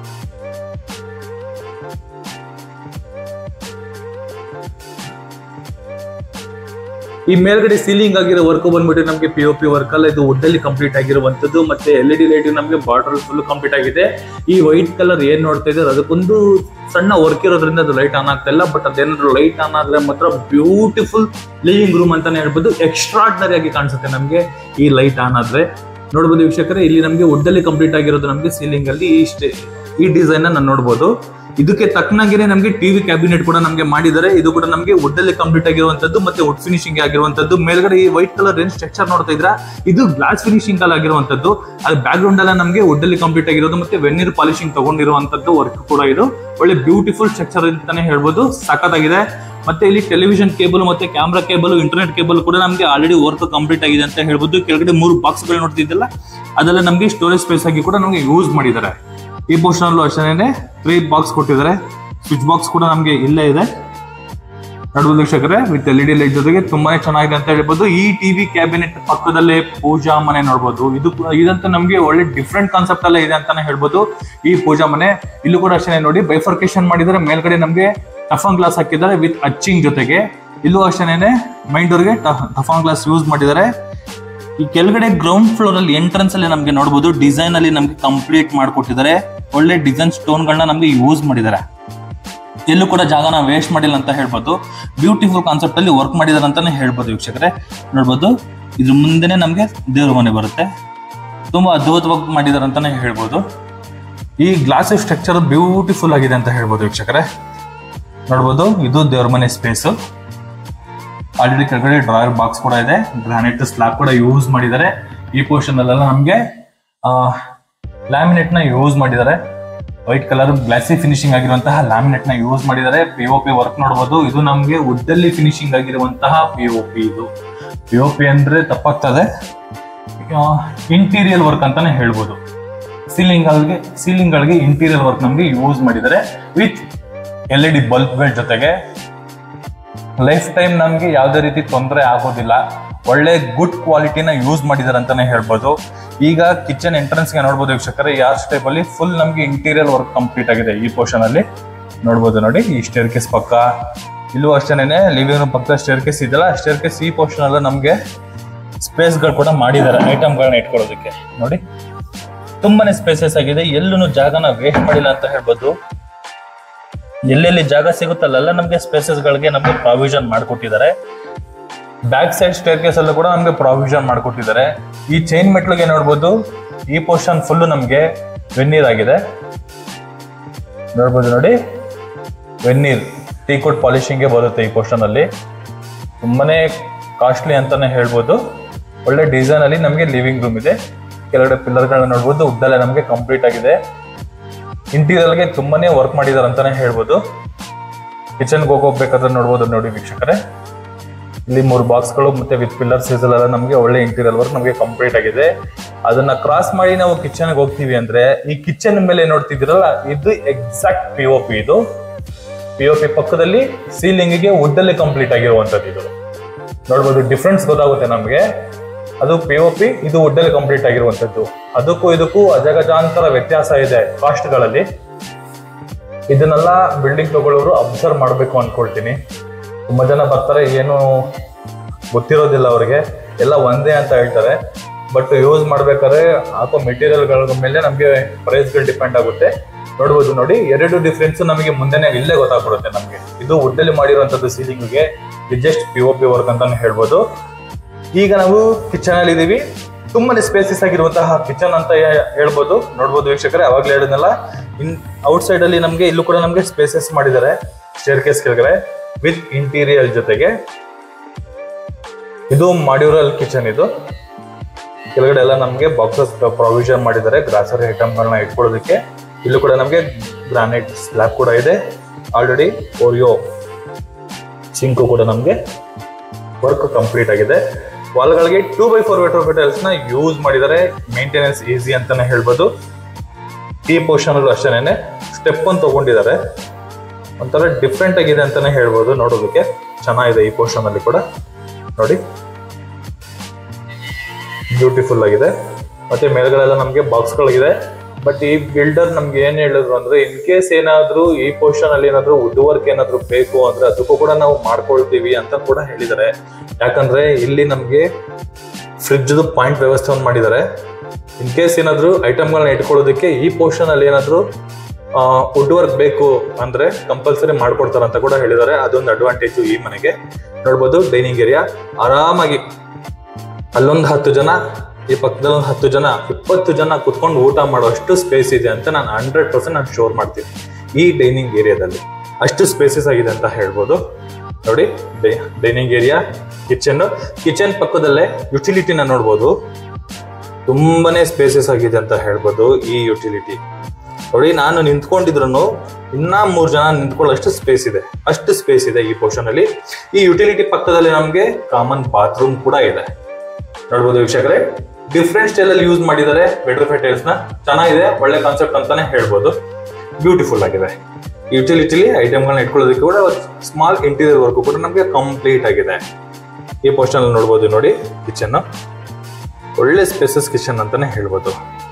ಈ ಮೇಲ್ಗಡೆ ಸೀಲಿಂಗ್ ಆಗಿರೋ ವರ್ಕ್ ಬಂದ್ಬಿಟ್ಟು ನಮಗೆ ಪಿ ಒ ಪಿ ವರ್ಕ್ ಅಲ್ಲ ಇದು wood ಅಲ್ಲಿ ಕಂಪ್ಲೀಟ್ ಆಗಿರುವಂತದ್ದು ಮತ್ತೆ ಎಲ್ ಇ ಡಿ ಲೈಟ್ ನಮಗೆ ಬಾರ್ಡರ್ ಫುಲ್ ಕಂಪ್ಲೀಟ್ ಆಗಿದೆ ಈ ವೈಟ್ ಕಲರ್ ಏನ್ ನೋಡ್ತಾ ಇದ್ದಾರೆ ಅದಕ್ಕೊಂದು ಸಣ್ಣ ವರ್ಕ್ ಇರೋದ್ರಿಂದ ಅದು ಲೈಟ್ ಆನ್ ಆಗ್ತಾ ಇಲ್ಲ ಬಟ್ ಅದೇನಾದ್ರು ಲೈಟ್ ಆನ್ ಆದ್ರೆ ಮಾತ್ರ ಬ್ಯೂಟಿಫುಲ್ ಲಿವಿಂಗ್ ರೂಮ್ ಅಂತಾನೆ ಹೇಳ್ಬೋದು ಎಕ್ಸ್ಟ್ರಾರ್ಡನರಿ ಆಗಿ ಕಾಣಿಸುತ್ತೆ ನಮಗೆ ಈ ಲೈಟ್ ಆನ್ ಆದ್ರೆ ನೋಡ್ಬೋದು ವೀಕ್ಷಕರೇ ಇಲ್ಲಿ ನಮಗೆ ವುಡ್ಡಲ್ಲಿ ಕಂಪ್ಲೀಟ್ ಆಗಿರೋದು ನಮಗೆ ಸೀಲಿಂಗ್ ಅಲ್ಲಿ ಈ ಸ್ಟೇ ಈ ಡಿಸೈನ್ ನಾನು ನೋಡ್ಬೋದು ಇದಕ್ಕೆ ತಕ್ಕನಾಗಿನೇ ನಮಗೆ ಟಿವಿ ಕ್ಯಾಬಿನೆಟ್ ಕೂಡ ನಮಗೆ ಮಾಡಿದ್ದಾರೆ ಇದು ಕೂಡ ನಮಗೆ ವುಡ್ಡಲ್ಲಿ ಕಂಪ್ಲೀಟ್ ಆಗಿರುವಂತದ್ದು ಮತ್ತೆ ವುಡ್ ಫಿನಿಶಿಂಗ್ ಆಗಿರುವಂತದ್ದು ಮೇಲ್ಗಡೆ ಈ ವೈಟ್ ಕಲರ್ ಏನ್ ಸ್ಟ್ರಕ್ಚರ್ ನೋಡ್ತಾ ಇದ್ರ ಇದು ಗ್ಲಾಸ್ ಫಿನಿಶಿಂಗ್ ಅಲ್ಲಿ ಆಗಿರುವಂತದ್ದು ಅದು ಬ್ಯಾಕ್ ಗ್ರೌಂಡ್ ಎಲ್ಲ ನಮಗೆ ವುಡ್ಡಲ್ಲಿ ಕಂಪ್ಲೀಟ್ ಆಗಿರೋದು ಮತ್ತೆ ವೆನ್ನೀರ್ ಪಾಲಿಶಿಂಗ್ ತಗೊಂಡಿರುವಂತದ್ದು ವರ್ಕ್ ಕೂಡ ಇದು ಒಳ್ಳೆ ಬ್ಯೂಟಿಫುಲ್ ಸ್ಟ್ರಕ್ಚರ್ ಅಂತಾನೆ ಹೇಳ್ಬೋದು ಸಖತ್ತಾಗಿದೆ ಮತ್ತೆ ಇಲ್ಲಿ ಟೆಲಿವಿಷನ್ ಕೇಬಲ್ ಮತ್ತೆ ಕ್ಯಾಮ್ರಾ ಕೇಬಲ್ ಇಂಟರ್ನೆಟ್ ಕೇಬಲ್ ಕೂಡ ನಮಗೆ ಆಲ್ರೆಡಿ ವರ್ಕ್ ಕಂಪ್ಲೀಟ್ ಆಗಿದೆ ಅಂತ ಹೇಳ್ಬೋದು ಕೆಳಗಡೆ ಮೂರು ಬಾಕ್ಸ್ ಗಳು ನೋಡ್ತಿದ್ದಲ್ಲ ಅದೆಲ್ಲ ನಮಗೆ ಸ್ಟೋರೇಜ್ ಸ್ಪೇಸ್ ಆಗಿ ಕೂಡ ನಮಗೆ ಯೂಸ್ ಮಾಡಿದ್ದಾರೆ ಈ ಪೋರ್ಷನ್ ಅಲ್ಲೂ ಅಷ್ಟೇನೆ ತ್ರೀ ಬಾಕ್ಸ್ ಕೊಟ್ಟಿದ್ದಾರೆ ಸ್ವಿಚ್ ಬಾಕ್ಸ್ ಕೂಡ ನಮಗೆ ಇಲ್ಲೇ ಇದೆ ನೋಡ್ಬೋದು ವೀಕ್ಷಕರೇ with L E D light ಜೊತೆಗೆ ತುಂಬಾನೇ ಚೆನ್ನಾಗಿದೆ ಅಂತ ಹೇಳ್ಬೋದು ಈ ಟಿವಿ ಕ್ಯಾಬಿನೆಟ್ ಪಕ್ಕದಲ್ಲೇ ಪೂಜಾ ಮನೆ ನೋಡ್ಬೋದು ಇದು ಕೂಡ- ಇದಂತೂ ನಮಗೆ ಒಳ್ಳೆ ಡಿಫ್ರೆಂಟ್ ಕಾನ್ಸೆಪ್ಟ್ ಅಲ್ಲೇ ಇದೆ ಅಂತಾನೆ ಹೇಳ್ಬೋದು ಈ ಪೂಜಾ ಮನೆ ಇಲ್ಲೂ ಕೂಡ ಅಷ್ಟೇ ನೋಡಿ ಬೈಫರ್ಕೇಶನ್ ಮಾಡಿದರೆ ಮೇಲ್ಗಡೆ ನಮಗೆ ಟಫನ್ ಗ್ಲಾಸ್ ಹಾಕಿದ್ದಾರೆ ವಿತ್ ಅಚ್ಚಿಂಗ್ ಜೊತೆಗೆ ಇಲ್ಲೂ ಅಷ್ಟೇನೆ ಮೈನ್ ಡೋರ್ಗೆ ಟಫಾನ್ ಗ್ಲಾಸ್ ಯೂಸ್ ಮಾಡಿದ್ದಾರೆ ಈ ಕೆಳಗಡೆ ಗ್ರೌಂಡ್ ಫ್ಲೋರ್ ಅಲ್ಲಿ ಎಂಟ್ರೆನ್ಸ್ ಅಲ್ಲಿ ನಮಗೆ ನೋಡಬಹುದು ಡಿಸೈನ್ ಅಲ್ಲಿ ನಮಗೆ ಕಂಪ್ಲೀಟ್ ಮಾಡಿಕೊಟ್ಟಿದ್ದಾರೆ ಒಳ್ಳೆ ಡಿಸೈನ್ ಸ್ಟೋನ್ ಗಳನ್ನ ನಮಗೆ ಯೂಸ್ ಮಾಡಿದ್ದಾರೆ ಎಲ್ಲೂ ಕೂಡ ಜಾಗನ ವೇಸ್ಟ್ ಮಾಡಿಲ್ಲ ಅಂತ ಹೇಳ್ಬೋದು ಬ್ಯೂಟಿಫುಲ್ ಕಾನ್ಸೆಪ್ಟ್ ಅಲ್ಲಿ ವರ್ಕ್ ಮಾಡಿದಾರೆ ಅಂತಾನೆ ಹೇಳ್ಬೋದು ವೀಕ್ಷಕರೇ ನೋಡ್ಬೋದು ಇದ್ರ ಮುಂದೆನೆ ನಮಗೆ ದೇವ್ರ ಮನೆ ಬರುತ್ತೆ ತುಂಬಾ ಅದ್ಭುತವಾಗಿ ಮಾಡಿದಾರೆ ಅಂತಾನೆ ಹೇಳ್ಬೋದು ಈ ಗ್ಲಾಸ್ ಸ್ಟ್ರಕ್ಚರ್ ಬ್ಯೂಟಿಫುಲ್ ಆಗಿದೆ ಅಂತ ಹೇಳ್ಬೋದು ವೀಕ್ಷಕರೇ ನೋಡ್ಬೋದು ಇದು ದೇವ್ರ ಮನೆ ಸ್ಪೇಸ್ ಆಲ್ರೆಡಿ ಕೆಳಗಡೆ ಡ್ರಾಯರ್ ಬಾಕ್ಸ್ ಕೂಡ ಇದೆ ಗ್ರಾನೈಟ್ ಸ್ಲಾಬ್ ಕೂಡ ಯೂಸ್ ಮಾಡಿದ್ದಾರೆ ಈ ಪೋರ್ಷನ್ ಅಲ್ಲೆಲ್ಲ ನಮಗೆ ಲ್ಯಾಮಿನೇಟ್ ನ ಯೂಸ್ ಮಾಡಿದ್ದಾರೆ ವೈಟ್ ಕಲರ್ ಗ್ಲಾಸಿ ಫಿನಿಶಿಂಗ್ ಆಗಿರುವಂತಹ ಲ್ಯಾಮಿನೇಟ್ ನ ಯೂಸ್ ಮಾಡಿದ್ದಾರೆ ಪಿ ಒ ಪಿ ವರ್ಕ್ ನೋಡಬಹುದು ಇದು ನಮಗೆ ವುಡ್ ಅಲ್ಲಿ ಫಿನಿಶಿಂಗ್ ಆಗಿರುವಂತಹ ಪಿ ಒ ಪಿ ಇದು ಪಿ ಒ ಪಿ ಅಂದ್ರೆ ತಪ್ಪಾಗ್ತದೆ ಇಂಟೀರಿಯರ್ ವರ್ಕ್ ಅಂತಾನೆ ಹೇಳ್ಬೋದು ಸೀಲಿಂಗ್ ಗಳಿಗೆ ಸೀಲಿಂಗ್ ಗಳಿಗೆ ಇಂಟೀರಿಯರ್ ವರ್ಕ್ ನಮಗೆ ಯೂಸ್ ಮಾಡಿದ್ದಾರೆ ವಿತ್ ಎಲ್ ಇ ಡಿ ಬಲ್ಬ್ಗಳ ಜೊತೆಗೆ ಲೈಫ್ ಟೈಮ್ ನಮಗೆ ಯಾವುದೇ ರೀತಿ ತೊಂದರೆ ಆಗೋದಿಲ್ಲ ಒಳ್ಳೆ ಗುಡ್ ಕ್ವಾಲಿಟಿನ ಯೂಸ್ ಮಾಡಿದ್ದಾರೆ ಅಂತಾನೆ ಹೇಳ್ಬೋದು ಈಗ ಕಿಚನ್ ಎಂಟ್ರೆನ್ಸ್ಗೆ ನೋಡ್ಬೋದು ವೀಕ್ಷಕರೇ ಈ ಆರ್ಚ್ ಟೈಪ್ ಅಲ್ಲಿ ಫುಲ್ ನಮಗೆ ಇಂಟೀರಿಯರ್ ವರ್ಕ್ ಕಂಪ್ಲೀಟ್ ಆಗಿದೆ ಈ ಪೋರ್ಷನ್ ಅಲ್ಲಿ ನೋಡ್ಬೋದು ನೋಡಿ ಈ ಸ್ಟೇರ್ ಕೇಸ್ ಪಕ್ಕ ಇಲ್ಲೂ ಅಷ್ಟೇನೆ ಲಿವಿಂಗ್ ರೂಮ್ ಪಕ್ಕ ಸ್ಟೇರ್ ಕೇಸ್ ಇದೆಯಲ್ಲ ಸ್ಟೇರ್ ಕೇಸ್ ಈ ಪೋರ್ಷನ್ ಅಲ್ಲ ನಮಗೆ ಸ್ಪೇಸ್ಗಳು ಕೂಡ ಮಾಡಿದ್ದಾರೆ ಐಟಮ್ಗಳನ್ನ ಇಟ್ಕೊಳ್ಳೋದಕ್ಕೆ ನೋಡಿ ತುಂಬಾನೇ ಸ್ಪೇಸಸ್ ಆಗಿದೆ ಎಲ್ಲೂ ಜಾಗನ ವೇಸ್ಟ್ ಮಾಡಿಲ್ಲ ಅಂತ ಹೇಳ್ಬೋದು ಎಲ್ಲೆಲ್ಲಿ ಜಾಗ ಸಿಗುತ್ತಲ್ಲ ನಮಗೆ ಸ್ಪೇಸಸ್ ಗಳಿಗೆ ನಮಗೆ ಪ್ರಾವಿಷನ್ ಮಾಡಿಕೊಟ್ಟಿದ್ದಾರೆ ಬ್ಯಾಕ್ ಸೈಡ್ ಸ್ಟೇರ್ ಕೇಸ್ ಅಲ್ಲೂ ಕೂಡ ನಮಗೆ ಪ್ರಾವಿಷನ್ ಮಾಡಿಕೊಟ್ಟಿದ್ದಾರೆ ಈ ಚೈನ್ ಮೆಟ್ಲಿಗೆ ನೋಡ್ಬೋದು ಈ ಪೋರ್ಷನ್ ಫುಲ್ ನಮಗೆ ವೆನ್ನೀರ್ ಆಗಿದೆ ನೋಡ್ಬೋದು ನೋಡಿ ವೆನ್ನೀರ್ ಟೀ ಕೋಟ್ ಪಾಲಿಶಿಂಗ್ಗೆ ಬರುತ್ತೆ ಈ ಪೋರ್ಷನ್ ಅಲ್ಲಿ ತುಂಬಾನೇ ಕಾಸ್ಟ್ಲಿ ಅಂತಾನೆ ಹೇಳ್ಬೋದು ಒಳ್ಳೆ ಡಿಸೈನ್ ಅಲ್ಲಿ ನಮಗೆ ಲಿವಿಂಗ್ ರೂಮ್ ಇದೆ ಕೆಳಗಡೆ ಪಿಲ್ಲರ್ಗಳನ್ನ ನೋಡ್ಬೋದು ಉದ್ದಲ್ಲೇ ನಮಗೆ ಕಂಪ್ಲೀಟ್ ಆಗಿದೆ ಇಂಟೀರಿಯರ್ಗೆ ತುಂಬಾನೇ ವರ್ಕ್ ಮಾಡಿದಾರೆ ಅಂತಾನೆ ಹೇಳ್ಬೋದು ಕಿಚನ್ಗೆ ಹೋಗೋಗ್ಬೇಕಾದ್ರೆ ನೋಡ್ಬೋದು ನೋಡಿ ವೀಕ್ಷಕರೇ ಇಲ್ಲಿ ಮೂರು ಬಾಕ್ಸ್ಗಳು ಮತ್ತೆ ವಿತ್ ಪಿಲ್ಲರ್ ಸೀಸಲ್ ಎಲ್ಲ ನಮಗೆ ಒಳ್ಳೆ ಇಂಟೀರಿಯರ್ ವರ್ಕ್ ನಮಗೆ ಕಂಪ್ಲೀಟ್ ಆಗಿದೆ ಅದನ್ನ ಕ್ರಾಸ್ ಮಾಡಿ ನಾವು ಕಿಚನ್ಗೆ ಹೋಗ್ತೀವಿ ಅಂದ್ರೆ ಈ ಕಿಚನ್ ಮೇಲೆ ನೋಡ್ತಿದ್ದೀರಲ್ಲ ಇದು ಎಕ್ಸಾಕ್ಟ್ ಪಿ ಒ ಪಿ ಇದು ಪಿ ಒ ಪಿ ಪಕ್ಕದಲ್ಲಿ ಸೀಲಿಂಗಿಗೆ ವುಡ್ಡಲ್ಲಿ ಕಂಪ್ಲೀಟ್ ಆಗಿರುವಂಥದ್ದು ಇದು ನೋಡ್ಬೋದು ಡಿಫ್ರೆನ್ಸ್ ಗೊತ್ತಾಗುತ್ತೆ ನಮಗೆ ಅದು ಪಿ ಒ ಪಿ ಇದು ವುಡ್ಡಲ್ಲಿ ಕಂಪ್ಲೀಟ್ ಆಗಿರುವಂಥದ್ದು ಅದಕ್ಕೂ ಇದಕ್ಕೂ ಅಜಗಜಾಂತರ ವ್ಯತ್ಯಾಸ ಇದೆ ಕಾಸ್ಟ್ಗಳಲ್ಲಿ ಇದನ್ನೆಲ್ಲ ಬಿಲ್ಡಿಂಗ್ ತಗೊಳ್ಳೋರು ಅಬ್ಸರ್ವ್ ಮಾಡಬೇಕು ಅನ್ಕೊಳ್ತೀನಿ ತುಂಬ ಜನ ಬರ್ತಾರೆ ಏನು ಗೊತ್ತಿರೋದಿಲ್ಲ ಅವ್ರಿಗೆ ಎಲ್ಲ ಒಂದೇ ಅಂತ ಹೇಳ್ತಾರೆ ಬಟ್ ಯೂಸ್ ಮಾಡ್ಬೇಕಾದ್ರೆ ಹಾಕೋ ಮೆಟೀರಿಯಲ್ಗಳ ಮೇಲೆ ನಮಗೆ ಪ್ರೈಸ್ಗಳು ಡಿಪೆಂಡ್ ಆಗುತ್ತೆ ನೋಡ್ಬೋದು ನೋಡಿ ಎರಡು ಡಿಫ್ರೆನ್ಸ್ ನಮಗೆ ಮುಂದೆನೆ ಇಲ್ಲೇ ಗೊತ್ತಾಗ್ಬಿಡುತ್ತೆ ನಮಗೆ ಇದು ವುಡ್ಡಲ್ಲಿ ಮಾಡಿರುವಂಥದ್ದು ಸೀಲಿಂಗ್ಗೆ ಇದು just P O P work ಅಂತಾನೆ ಹೇಳ್ಬೋದು ಈಗ ನಾವು ಕಿಚನ್ ಅಲ್ಲಿ ಇದೀವಿ ತುಂಬಾನೇ ಸ್ಪೇಸಸ್ ಆಗಿರುವಂತಹ ಕಿಚನ್ ಅಂತ ಹೇ- ಹೇಳ್ಬೋದು ನೋಡ್ಬೋದು ವೀಕ್ಷಕರೇ ಅವಾಗಲೇ ಹೇಳಿದ್ನಲ್ಲ ಇನ್ ಔಟ್ ಸೈಡ್ ಅಲ್ಲಿ ನಮಗೆ ಇಲ್ಲೂ ಕೂಡ ನಮಗೆ ಸ್ಪೇಸಸ್ ಮಾಡಿದ್ದಾರೆ ಸ್ಟೇರ್ ಕೇಸ್ ಕೆಳಗಡೆ ವಿತ್ ಇಂಟೀರಿಯರ್ ಜೊತೆಗೆ ಇದು ಮಾಡ್ಯೂರಲ್ ಕಿಚನ್ ಇದು ಕೆಳಗಡೆ ಎಲ್ಲ ನಮಗೆ ಬಾಕ್ಸಸ್ ಪ್ರೊವಿಷನ್ ಮಾಡಿದ್ದಾರೆ ಗ್ರಾಸರಿ ಐಟಮ್ಗಳನ್ನ ಇಟ್ಕೊಳ್ಳೋದಕ್ಕೆ ಇಲ್ಲೂ ಕೂಡ ನಮಗೆ ಗ್ರಾನೈಟ್ ಸ್ಲ್ಯಾಬ್ ಕೂಡ ಇದೆ ಆಲ್ರೆಡಿ ಓರಿಯೋ ಸಿಂಕು ಕೂಡ ನಮಗೆ ವರ್ಕ್ ಕಂಪ್ಲೀಟ್ ಆಗಿದೆ ವಾಲ್ಗಳಿಗೆ ಟೂ ಬೈ ಫೋರ್ ವೆಟರ್ ಮೆಟೀರಿಯಲ್ಸ್ ನ ಯೂಸ್ ಮಾಡಿದ್ದಾರೆ ಮೇಂಟೆನೆನ್ಸ್ ಈಸಿ ಅಂತಾನೆ ಹೇಳ್ಬೋದು ಈ ಪೋರ್ಷನ್ ಅಲ್ಲೂ ಅಷ್ಟೇನೆ ಸ್ಟೆಪ್ ಒಂದು ತಗೊಂಡಿದ್ದಾರೆ ಒಂಥರ ಡಿಫ್ರೆಂಟ್ ಆಗಿದೆ ಅಂತಾನೆ ಹೇಳ್ಬೋದು ನೋಡೋದಕ್ಕೆ ಚೆನ್ನಾಗಿದೆ ಈ ಪೋರ್ಷನ್ ಅಲ್ಲಿ ಕೂಡ ನೋಡಿ ಬ್ಯೂಟಿಫುಲ್ ಆಗಿದೆ ಮತ್ತೆ ಮೇಲ್ಗಡೆಲ್ಲ ನಮಗೆ ಬಾಕ್ಸ್ಗಳಿದೆ ಬಟ್ ಈ ಬಿಲ್ಡರ್ ನಮ್ಗೆ ಏನ್ ಹೇಳಿದ್ರು ಅಂದ್ರೆ ಇನ್ ಕೇಸ್ ಏನಾದ್ರೂ ಈ ಪೋರ್ಷನ್ ಅಲ್ಲಿ ಏನಾದ್ರೂ ವುಡ್ ವರ್ಕ್ ಏನಾದ್ರೂ ಬೇಕು ಅಂದ್ರೆ ಅದಕ್ಕೂ ಕೂಡ ನಾವು ಮಾಡ್ಕೊಳ್ತೀವಿ ಅಂತ ಕೂಡ ಹೇಳಿದ್ದಾರೆ ಯಾಕಂದ್ರೆ ಇಲ್ಲಿ ನಮ್ಗೆ ಫ್ರಿಡ್ಜ್ ಪಾಯಿಂಟ್ ವ್ಯವಸ್ಥೆಯನ್ನು ಮಾಡಿದ್ದಾರೆ ಇನ್ ಕೇಸ್ ಏನಾದ್ರೂ ಐಟಮ್ಗಳನ್ನ ಇಟ್ಕೊಳ್ಳೋದಕ್ಕೆ ಈ ಪೋರ್ಷನ್ ಅಲ್ಲಿ ಏನಾದ್ರೂ ವುಡ್ ವರ್ಕ್ ಬೇಕು ಅಂದ್ರೆ ಕಂಪಲ್ಸರಿ ಮಾಡ್ಕೊಡ್ತಾರೆ ಅಂತ ಕೂಡ ಹೇಳಿದ್ದಾರೆ ಅದೊಂದು ಅಡ್ವಾಂಟೇಜ್ ಈ ಮನೆಗೆ ನೋಡ್ಬೋದು ಡೈನಿಂಗ್ ಏರಿಯಾ ಆರಾಮಾಗಿ ಅಲ್ಲೊಂದು ಹತ್ತು ಜನ ಈ ಪಕ್ಕದಲ್ಲಿ ಒಂದು ಹತ್ತು ಜನ ಇಪ್ಪತ್ತು ಜನ ಕುತ್ಕೊಂಡು ಊಟ ಮಾಡುವಷ್ಟು ಸ್ಪೇಸ್ ಇದೆ ಅಂತ ನಾನು ಹಂಡ್ರೆಡ್ ಪರ್ಸೆಂಟ್ ನಾನು ಶೋರ್ ಮಾಡ್ತೀನಿ ಈ ಡೈನಿಂಗ್ ಏರಿಯಾದಲ್ಲಿ ಅಷ್ಟು ಸ್ಪೇಸಸ್ ಆಗಿದೆ ಅಂತ ಹೇಳ್ಬೋದು ನೋಡಿ ಡೈನಿಂಗ್ ಏರಿಯಾ ಕಿಚನ್ ಕಿಚನ್ ಪಕ್ಕದಲ್ಲೇ ಯುಟಿಲಿಟಿನ ನೋಡ್ಬೋದು ತುಂಬಾನೇ ಸ್ಪೇಸಸ್ ಆಗಿದೆ ಅಂತ ಹೇಳ್ಬೋದು ಈ ಯುಟಿಲಿಟಿ ನೋಡಿ ನಾನು ನಿಂತ್ಕೊಂಡಿದ್ರು ಇನ್ನ ಮೂರ್ ಜನ ನಿಂತ್ಕೊಳ್ಳೋಷ್ಟು ಸ್ಪೇಸ್ ಇದೆ ಅಷ್ಟು ಸ್ಪೇಸ್ ಇದೆ ಈ ಪೋರ್ಷನ್ ಅಲ್ಲಿ ಈ ಯುಟಿಲಿಟಿ ಪಕ್ಕದಲ್ಲಿ ನಮಗೆ ಕಾಮನ್ ಬಾತ್ರೂಮ್ ಕೂಡ ಇದೆ ನೋಡ್ಬೋದು ವೀಕ್ಷಕರೇ ಡಿಫ್ರೆಂಟ್ ಸ್ಟೈಲ್ ಅಲ್ಲಿ ಯೂಸ್ ಮಾಡಿದ್ದಾರೆ ಬೆಡ್ರೂಮ್ ಟೈಲ್ಸ್ ನ ಚೆನ್ನಾಗಿದೆ ಒಳ್ಳೆ ಕಾನ್ಸೆಪ್ಟ್ ಅಂತಾನೆ ಹೇಳ್ಬೋದು ಬ್ಯೂಟಿಫುಲ್ ಆಗಿದೆ ಯುಟಿಲಿಟಿಲಿ ಐಟಮ್ಗಳನ್ನ ಇಟ್ಕೊಳ್ಳೋದಕ್ಕೆ ಕೂಡ ಸ್ಮಾಲ್ ಇಂಟೀರಿಯರ್ ವರ್ಕ್ ಕೂಡ ನಮಗೆ ಕಂಪ್ಲೀಟ್ ಆಗಿದೆ ಈ ಪೋರ್ಷನ್ ಅಲ್ಲಿ ನೋಡ್ಬೋದು ನೋಡಿ ಕಿಚನ್ ಒಳ್ಳೆ ಸ್ಪೇಸಸ್ ಕಿಚನ್ ಅಂತಾನೆ ಹೇಳ್ಬೋದು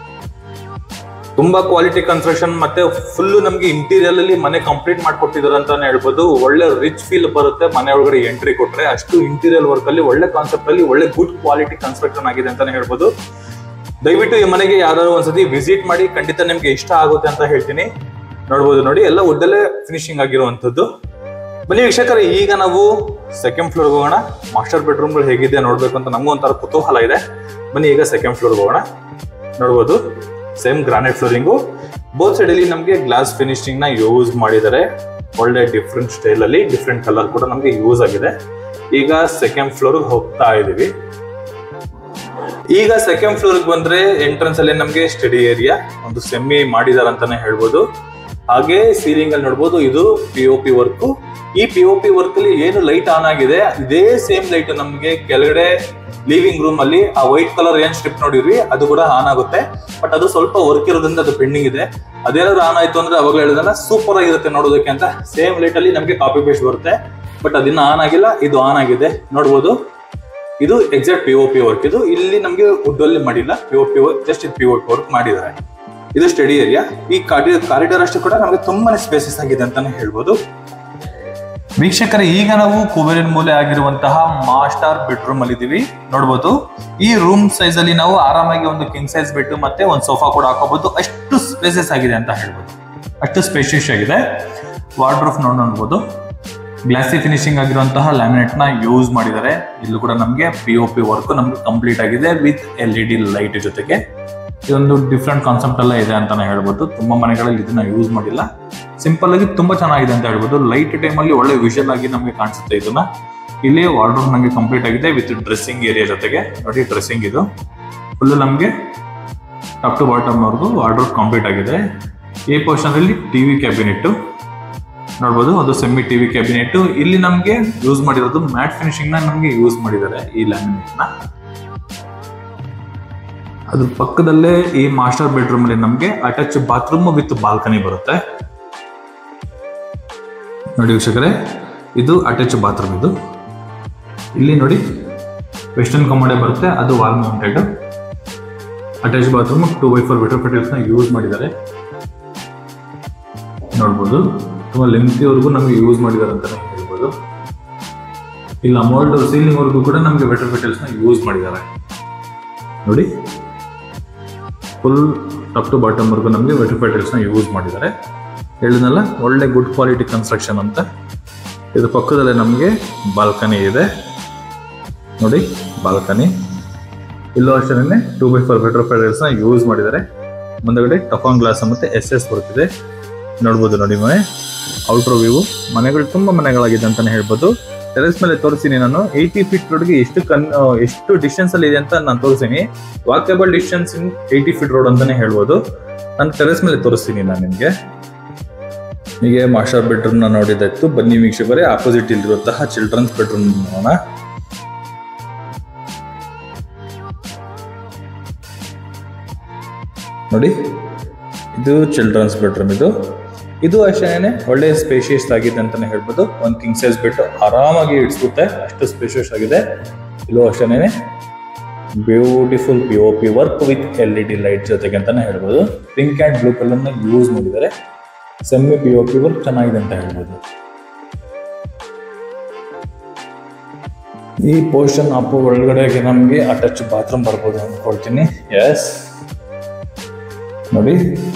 ತುಂಬಾ ಕ್ವಾಲಿಟಿ ಕನ್ಸ್ಟ್ರಕ್ಷನ್ ಮತ್ತೆ ಫುಲ್ ನಮಗೆ ಇಂಟೀರಿಯರ್ ಅಲ್ಲಿ ಮನೆ ಕಂಪ್ಲೀಟ್ ಮಾಡ್ಕೊಟ್ಟಿದ್ದಾರೆ ಅಂತಾನೆ ಹೇಳ್ಬೋದು ಒಳ್ಳೆ ರಿಚ್ ಫೀಲ್ ಬರುತ್ತೆ ಮನೆ ಒಳಗಡೆ ಎಂಟ್ರಿ ಕೊಟ್ರೆ ಅಷ್ಟು ಇಂಟೀರಿಯರ್ ವರ್ಕ್ ಅಲ್ಲಿ ಒಳ್ಳೆ ಕಾನ್ಸೆಪ್ಟ್ ಅಲ್ಲಿ ಒಳ್ಳೆ ಗುಡ್ ಕ್ವಾಲಿಟಿ ಕನ್ಸ್ಟ್ರಕ್ಷನ್ ಆಗಿದೆ ಅಂತಾನೆ ಹೇಳ್ಬೋದು ದಯವಿಟ್ಟು ಈ ಮನೆಗೆ ಯಾರಾದ್ರು ಒಂದ್ಸತಿ ವಿಸಿಟ್ ಮಾಡಿ ಖಂಡಿತ ನಿಮ್ಗೆ ಇಷ್ಟ ಆಗುತ್ತೆ ಅಂತ ಹೇಳ್ತೀನಿ ನೋಡ್ಬೋದು ನೋಡಿ ಎಲ್ಲ ಉದ್ದಲ್ಲೇ ಫಿನಿಶಿಂಗ್ ಆಗಿರುವಂತದ್ದು ಬನ್ನಿ ವೀಕ್ಷಕರೇ ಈಗ ನಾವು ಸೆಕೆಂಡ್ ಫ್ಲೋರ್ ಹೋಗೋಣ ಮಾಸ್ಟರ್ ಬೆಡ್ರೂಮ್ಗಳು ಹೇಗಿದೆ ನೋಡ್ಬೇಕು ಅಂತ ನಮಗೂ ಒಂಥರ ಕುತೂಹಲ ಇದೆ ಬನ್ನಿ ಈಗ ಸೆಕೆಂಡ್ ಫ್ಲೋರ್ ಹೋಗೋಣ ನೋಡ್ಬೋದು same granite flooring both side ಅಲ್ಲಿ ನಮಗೆ ಗ್ಲಾಸ್ ಫಿನಿಶಿಂಗ್ ನ ಯೂಸ್ ಮಾಡಿದ್ದಾರೆ ಒಳ್ಳೆ ಡಿಫ್ರೆಂಟ್ ಸ್ಟೈಲ್ ಅಲ್ಲಿ ಡಿಫ್ರೆಂಟ್ ಕಲರ್ ಕೂಡ ನಮಗೆ ಯೂಸ್ ಆಗಿದೆ ಈಗ ಸೆಕೆಂಡ್ ಫ್ಲೋರ್ ಹೋಗ್ತಾ ಇದೀವಿ ಈಗ ಸೆಕೆಂಡ್ ಫ್ಲೋರ್ ಬಂದ್ರೆ ಎಂಟ್ರೆನ್ಸ್ ಅಲ್ಲಿ ನಮಗೆ ಸ್ಟಡಿ ಏರಿಯಾ ಒಂದು ಸೆಮಿ ಮಾಡಿದಾರೆ ಅಂತಾನೆ ಹೇಳ್ಬೋದು ಹಾಗೆ ಸೀಲಿಂಗ್ ಅಲ್ಲಿ ನೋಡ್ಬೋದು ಇದು ಪಿ ಒ ಪಿ ವರ್ಕ್ ಈ ಪಿ ಒ ಪಿ ವರ್ಕ್ ಅಲ್ಲಿ ಏನು ಲೈಟ್ ಆನ್ ಆಗಿದೆ ಇದೇ ಸೇಮ್ ಲೈಟ್ ನಮಗೆ ಕೆಳಗಡೆ ಲಿವಿಂಗ್ ರೂಮ್ ಅಲ್ಲಿ ಆ ವೈಟ್ ಕಲರ್ ಏನ್ ಸ್ಟ್ರಿಪ್ ನೋಡಿದ್ವಿ ಅದು ಕೂಡ ಆನ್ ಆಗುತ್ತೆ ಬಟ್ ಅದು ಸ್ವಲ್ಪ ವರ್ಕ್ ಇರೋದ್ರಿಂದ ಅದು ಪೆಂಡಿಂಗ್ ಇದೆ ಅದೇನಾದ್ರು ಆನ್ ಆಯ್ತು ಅಂದ್ರೆ ಅವಾಗ ಹೇಳಿದಲ್ಲ ಸೂಪರ್ ಆಗಿರುತ್ತೆ ನೋಡೋದಕ್ಕೆ ಅಂತ ಸೇಮ್ ಲೈಟ್ ಅಲ್ಲಿ ನಮಗೆ ಕಾಪಿ ಪೇಸ್ಟ್ ಬರುತ್ತೆ ಬಟ್ ಅದಿನ್ನ ಆನ್ ಆಗಿಲ್ಲ ಇದು ಆನ್ ಆಗಿದೆ ನೋಡ್ಬೋದು ಇದು exact P O P work ಇದು ಇಲ್ಲಿ ನಮಗೆ ವುಡ್ ಅಲ್ಲಿ ಮಾಡಿಲ್ಲ P O P work just ಇದು ಪಿ ಒ ಪಿ ವರ್ಕ್ ಮಾಡಿದ್ದಾರೆ ಇದು ಸ್ಟಡಿ ಏರಿಯಾ ಈ ಕಾರಿಡಾರ್ ಅಷ್ಟು ಕೂಡ ನಮಗೆ ತುಂಬಾನೇ ಸ್ಪೇಸಸ್ ಆಗಿದೆ ಅಂತಾನೆ ಹೇಳ್ಬೋದು ವೀಕ್ಷಕರೇ ಈಗ ನಾವು ಕುಬೇರಿನ ಮೂಲೆ ಆಗಿರುವಂತಹ ಮಾಸ್ಟರ್ ಬೆಡ್ರೂಮ್ ಅಲ್ಲಿ ಇದೀವಿ ನೋಡ್ಬೋದು ಈ ರೂಮ್ ಸೈಜ್ ಅಲ್ಲಿ ನಾವು ಆರಾಮಾಗಿ ಒಂದು ಕಿಂಗ್ ಸೈಜ್ ಬೆಡ್ ಮತ್ತೆ ಒಂದು ಸೋಫಾ ಕೂಡ ಹಾಕೋಬಹುದು ಅಷ್ಟು ಸ್ಪೇಸಸ್ ಆಗಿದೆ ಅಂತ ಹೇಳ್ಬೋದು ಅಷ್ಟು ಸ್ಪೇಷಿಯಸ್ ಆಗಿದೆ ವಾರ್ಡ್ರೂಫ್ ನೋಡ್ ನೋಡ್ಬೋದು ಗ್ಲಾಸಿ ಫಿನಿಶಿಂಗ್ ಆಗಿರುವಂತಹ ಲ್ಯಾಮಿನೇಟ್ ನ ಯೂಸ್ ಮಾಡಿದ್ದಾರೆ ಇಲ್ಲೂ ಕೂಡ ನಮಗೆ ಪಿ ಒ ಪಿ ವರ್ಕ್ ನಮ್ಗೆ ಕಂಪ್ಲೀಟ್ ಆಗಿದೆ with L E D light ಜೊತೆಗೆ ಇದೊಂದು ಡಿಫ್ರೆಂಟ್ ಕಾನ್ಸೆಪ್ಟ್ ಎಲ್ಲ ಇದೆ ಅಂತಾನೆ ಹೇಳ್ಬೋದು ತುಂಬಾ ಮನೆಗಳಲ್ಲಿ ಇದನ್ನ ಯೂಸ್ ಮಾಡಿಲ್ಲ ಸಿಂಪಲ್ ಆಗಿ ತುಂಬಾ ಚೆನ್ನಾಗಿದೆ ಅಂತ ಹೇಳ್ಬೋದು ಲೈಟ್ ಟೈಮ್ ಅಲ್ಲಿ ಒಳ್ಳೆ ವಿಷಲ್ ಆಗಿ ನಮಗೆ ಕಾಣಿಸುತ್ತೆ ಇದನ್ನ ಇಲ್ಲಿ ವಾರ್ಡ್ರೋಬ್ ನಮಗೆ ಕಂಪ್ಲೀಟ್ ಆಗಿದೆ ವಿತ್ ಡ್ರೆಸ್ಸಿಂಗ್ ಏರಿಯಾ ಜೊತೆಗೆ ನೋಡಿ ಡ್ರೆಸ್ಸಿಂಗ್ ಇದು ಫುಲ್ ನಮಗೆ top to bottom work wardrobe complete ಆಗಿದೆ ಈ ಪೋರ್ಷನ್ ಅಲ್ಲಿ ಟಿವಿ ಕ್ಯಾಬಿನೆಟ್ ನೋಡ್ಬೋದು ಅದು ಸೆಮಿ ಟಿವಿ ಕ್ಯಾಬಿನೆಟ್ ಇಲ್ಲಿ ನಮಗೆ ಯೂಸ್ ಮಾಡಿರೋದು ಮ್ಯಾಟ್ ಫಿನಿಶಿಂಗ್ ನ ನಮಗೆ ಯೂಸ್ ಮಾಡಿದ್ದಾರೆ ಈ ಲ್ಯಾಮಿನೇಟ್ ನ ಅದ್ರ ಪಕ್ಕದಲ್ಲೇ ಈ ಮಾಸ್ಟರ್ ಬೆಡ್ರೂಮ್ ಅಲ್ಲಿ ನಮಗೆ ಅಟ್ಯಾಚ್ ಬಾತ್ರೂಮ್ ವಿತ್ ಬಾಲ್ಕನಿ ಬರುತ್ತೆ ನೋಡಿ ವೀಕ್ಷಕರೇ ಇದು ಅಟ್ಯಾಚ್ ಬಾತ್ರೂಮ್ ಇದು ಇಲ್ಲಿ ನೋಡಿ ವೆಸ್ಟರ್ನ್ ಕಮೋಡೆ ಬರುತ್ತೆ ಅದು wall mounted attach bathroom two by four ಬೆಟರ್ ಫೆಟಲ್ಸ್ ನ ಯೂಸ್ ಮಾಡಿದ್ದಾರೆ ನೋಡ್ಬೋದು ತುಂಬಾ ಲೆಂತಿವರೆಗೂ ನಮಗೆ ಯೂಸ್ ಮಾಡಿದ್ದಾರೆ ಅಂತಾನೆ ಹೇಳ್ಬೋದು ಇಲ್ಲಿ ಅಮೌಲ್ಟ್ ಸೀಲಿಂಗ್ ವರ್ಗೂ ಕೂಡ ನಮಗೆ ಬೆಟರ್ ಫೆಟಲ್ಸ್ ನ ಯೂಸ್ ಮಾಡಿದ್ದಾರೆ ನೋಡಿ ಫುಲ್ ಟಾಪ್ ಟು ಬಾಟಮ್ ವರ್ಗು ನಮಗೆ ವೆಟರ್ ಫೆಟಲ್ಸ್ ನ ಯೂಸ್ ಮಾಡಿದ್ದಾರೆ ಹೇಳಿದ್ನಲ್ಲ ಒಳ್ಳೆ ಗುಡ್ ಕ್ವಾಲಿಟಿ ಕನ್ಸ್ಟ್ರಕ್ಷನ್ ಅಂತ ಇದು ಪಕ್ಕದಲ್ಲೇ ನಮಗೆ ಬಾಲ್ಕನಿ ಇದೆ ನೋಡಿ ಬಾಲ್ಕನಿ ಇಲ್ಲೂ ಅಷ್ಟೇ ಟೂ ಬೈ ಫೋರ್ ಬೆಟರ್ ಫೆಟಲ್ಸ್ ನ ಯೂಸ್ ಮಾಡಿದ್ದಾರೆ ಮುಂದಗಡೆ ಟಫಾನ್ ಗ್ಲಾಸ್ ಮತ್ತೆ ಎಸ್ ಎಸ್ ಬರ್ತಿದೆ ನೋಡ್ಬೋದು ನೋಡಿ ಮನೆ ಔಟ್ರೋ ವ್ಯೂ ಮನೆಗಳು ತುಂಬಾ ಮನೆಗಳಾಗಿದೆ ಅಂತಾನೆ ಹೇಳ್ಬೋದು ಟೆರೆಸ್ ಮೇಲೆ ತೋರಿಸ್ತೀನಿ ನಾನು ಏಯ್ಟಿ ಫೀಟ್ ರೋಡ್ಗೆ ಎಷ್ಟು ಕನ್ ಆ, ಎಷ್ಟು ಡಿಸ್ಟೆನ್ಸ್ ಅಲ್ಲಿ ಇದೆ ಅಂತ ನಾನು ತೋರಿಸ್ತೀನಿ walkable distance in eighty feet road ಅಂತಾನೆ ಹೇಳ್ಬೋದು ನಾನು ಟೆರೆಸ್ ಮೇಲೆ ತೋರಿಸ್ತೀನಿ ನಾನು ನಿಮಗೆ ಹೀಗೆ ಮಾಸ್ಟರ್ ಬೆಡ್ರೂಮ್ ನ ನೋಡಿದಾಯ್ತು ಬನ್ನಿ ವೀಕ್ಷಕರೇ ಆಪೋಸಿಟ್ ಇಲ್ಲಿರುವಂತಹ ಚಿಲ್ಡ್ರನ್ಸ್ ಬೆಡ್ರೂಮ್ ನೋಡೋಣ ನೋಡಿ ಇದು ಚಿಲ್ಡ್ರನ್ಸ್ ಬೆಡ್ರೂಮ್ ಇದು ಇದು ಅಷ್ಟೇನೆ ಒಳ್ಳೆ ಸ್ಪೇಷಿಯಸ್ ಆಗಿದೆ ಅಂತಾನೆ ಹೇಳ್ಬೋದು ಒಂದು ಕಿಂಗ್ ಸೈಜ್ ಬಿಟ್ಟು ಆರಾಮಾಗಿ ಇಡ್ಸುತ್ತೆ ಅಷ್ಟು ಸ್ಪೇಷಿಯಸ್ ಆಗಿದೆ ಇಲ್ಲೂ ಅಷ್ಟೇನೆ beautiful P O P work with L E D light ಜೊತೆಗೆ ಅಂತಾನೆ ಹೇಳ್ಬೋದು ಪಿಂಕ್ ಆ್ಯಂಡ್ ಬ್ಲೂ ಕಲರ್ನ ಯೂಸ್ ಮಾಡಿದ್ದಾರೆ semi P O P work ಚೆನ್ನಾಗಿದೆ ಅಂತ ಹೇಳ್ಬೋದು ಈ ಪೋರ್ಷನ್ ಅಪ್ಪು ಒಳಗಡೆಗೆ ನಮಗೆ ಅಟ್ಯಾಚ್ ಬಾತ್ರೂಮ್ ಬರ್ಬೋದು ಅಂದ್ಕೊಳ್ತೀನಿ ಎಸ್ ನೋಡಿ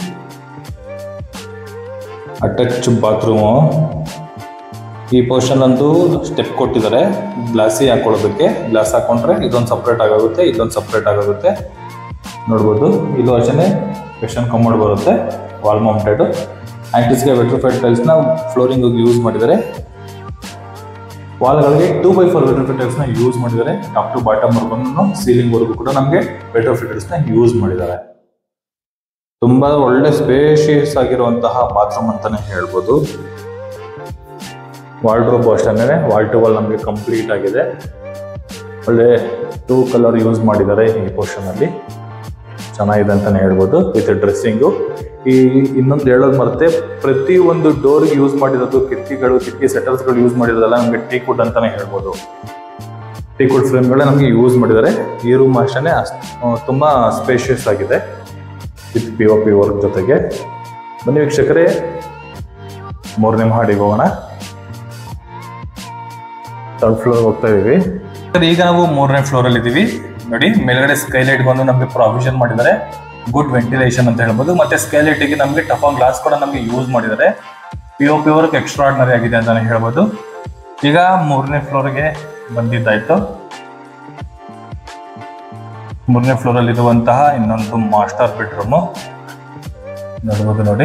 ಅಟ್ಯಾಚ್ ಬಾತ್ರೂಮು ಈ ಪೋರ್ಷನ್ ಅಂತೂ ಸ್ಟೆಪ್ ಕೊಟ್ಟಿದ್ದಾರೆ ಗ್ಲಾಸಿ ಹಾಕೊಳ್ಳೋದಕ್ಕೆ ಗ್ಲಾಸ್ ಹಾಕೊಂಡ್ರೆ ಇದೊಂದು ಸಪ್ರೇಟ್ ಆಗೋಗುತ್ತೆ ಇದೊಂದು ಸಪ್ರೇಟ್ ಆಗೋಗುತ್ತೆ ನೋಡ್ಬೋದು ಇಲ್ಲೂ ಅಷ್ಟೇ ಕ್ವೆಶನ್ ಕಮೋಡ್ ಬರುತ್ತೆ ವಾಲ್ ಮೌಂಟೆಡ್ ಆಂಟಿಸ್ಗೆ ವೆಟ್ರಿಫೈಡ್ ಟೈಲ್ಸ್ನ ಫ್ಲೋರಿಂಗ್ ಯೂಸ್ ಮಾಡಿದ್ದಾರೆ ವಾಲ್ಗಳಿಗೆ ಟೂ ಬೈ ಫೋರ್ ವೆಟ್ರಿಫೈಟರ್ಸ್ನ ಯೂಸ್ ಮಾಡಿದ್ದಾರೆ top to bottom work ceiling work ಕೂಡ ನಮಗೆ ವೆಟ್ರಿಫೈಟರ್ಸ್ನ ಯೂಸ್ ಮಾಡಿದ್ದಾರೆ ತುಂಬಾ ಒಳ್ಳೆ ಸ್ಪೇಷಿಯಸ್ ಆಗಿರುವಂತಹ ಬಾತ್ರೂಮ್ ಅಂತಾನೆ ಹೇಳ್ಬೋದು ವಾಲ್ಡ್ರೋಬ್ ಅಷ್ಟೇ ವಾಲ್ ಟು ವಾಲ್ ನಮಗೆ ಕಂಪ್ಲೀಟ್ ಆಗಿದೆ ಒಳ್ಳೆ ಟೂ ಕಲರ್ ಯೂಸ್ ಮಾಡಿದ್ದಾರೆ ಈ ಪೋರ್ಷನ್ ಅಲ್ಲಿ ಚೆನ್ನಾಗಿದೆ ಅಂತಾನೆ ಹೇಳ್ಬೋದು ವಿತ್ ಡ್ರೆಸ್ಸಿಂಗು ಈ ಇನ್ನೊಂದು ಹೇಳೋದು ಮರುತ್ತೆ ಪ್ರತಿ ಒಂದು ಡೋರ್ ಯೂಸ್ ಮಾಡಿರೋದು ಕಿಟಕಿಗಳು ಕಿಟಕಿ ಸೆಟರ್ಸ್ಗಳು ಯೂಸ್ ಮಾಡಿರೋದೆಲ್ಲ ನಮಗೆ ಟೀ ಕುಡ್ ಅಂತಾನೆ ಹೇಳ್ಬೋದು ಟೀ ಕುಡ್ ಫ್ರೇಮ್ಗಳೇ ನಮಗೆ ಯೂಸ್ ಮಾಡಿದ್ದಾರೆ ಈ ರೂಮ್ ಅಷ್ಟೇ ತುಂಬಾ ಸ್ಪೇಷಿಯಸ್ ಆಗಿದೆ with P O P work ಜೊತೆಗೆ ಬನ್ನಿ ವೀಕ್ಷಕರೇ ಮೂರನೇ ಮಹಡಿಗೆ ಹೋಗೋಣ ಥರ್ಡ್ ಫ್ಲೋರ್ ಹೋಗ್ತಾ ಇದೀವಿ ಈಗ ನಾವು ಮೂರನೇ ಫ್ಲೋರ್ ಅಲ್ಲಿ ಇದೀವಿ ನೋಡಿ ಮೇಲ್ಗಡೆ ಸ್ಕೈಲೈಟ್ ಬಂದು ನಮಗೆ ಪ್ರಾವಿಷನ್ ಮಾಡಿದ್ದಾರೆ ಗುಡ್ ವೆಂಟಿಲೇಷನ್ ಅಂತ ಹೇಳ್ಬೋದು ಮತ್ತೆ ಸ್ಕೈಲೈಟ್ ಗೆ ನಮಗೆ ಟಫಾನ್ ಗ್ಲಾಸ್ ಕೂಡ ನಮಗೆ ಯೂಸ್ ಮಾಡಿದ್ದಾರೆ P O P work extraordinary ಆಗಿದೆ ಅಂತಾನೆ ಹೇಳ್ಬೋದು ಈಗ ಮೂರನೇ ಫ್ಲೋರ್ಗೆ ಬಂದಿದ್ದಾಯ್ತು ಮೂರನೇ ಫ್ಲೋರ್ ಅಲ್ಲಿ ಇರುವಂತಹ ಇನ್ನೊಂದು ಮಾಸ್ಟರ್ ಬೆಡ್ರೂಮು ನೋಡ್ಬೋದು ನೋಡಿ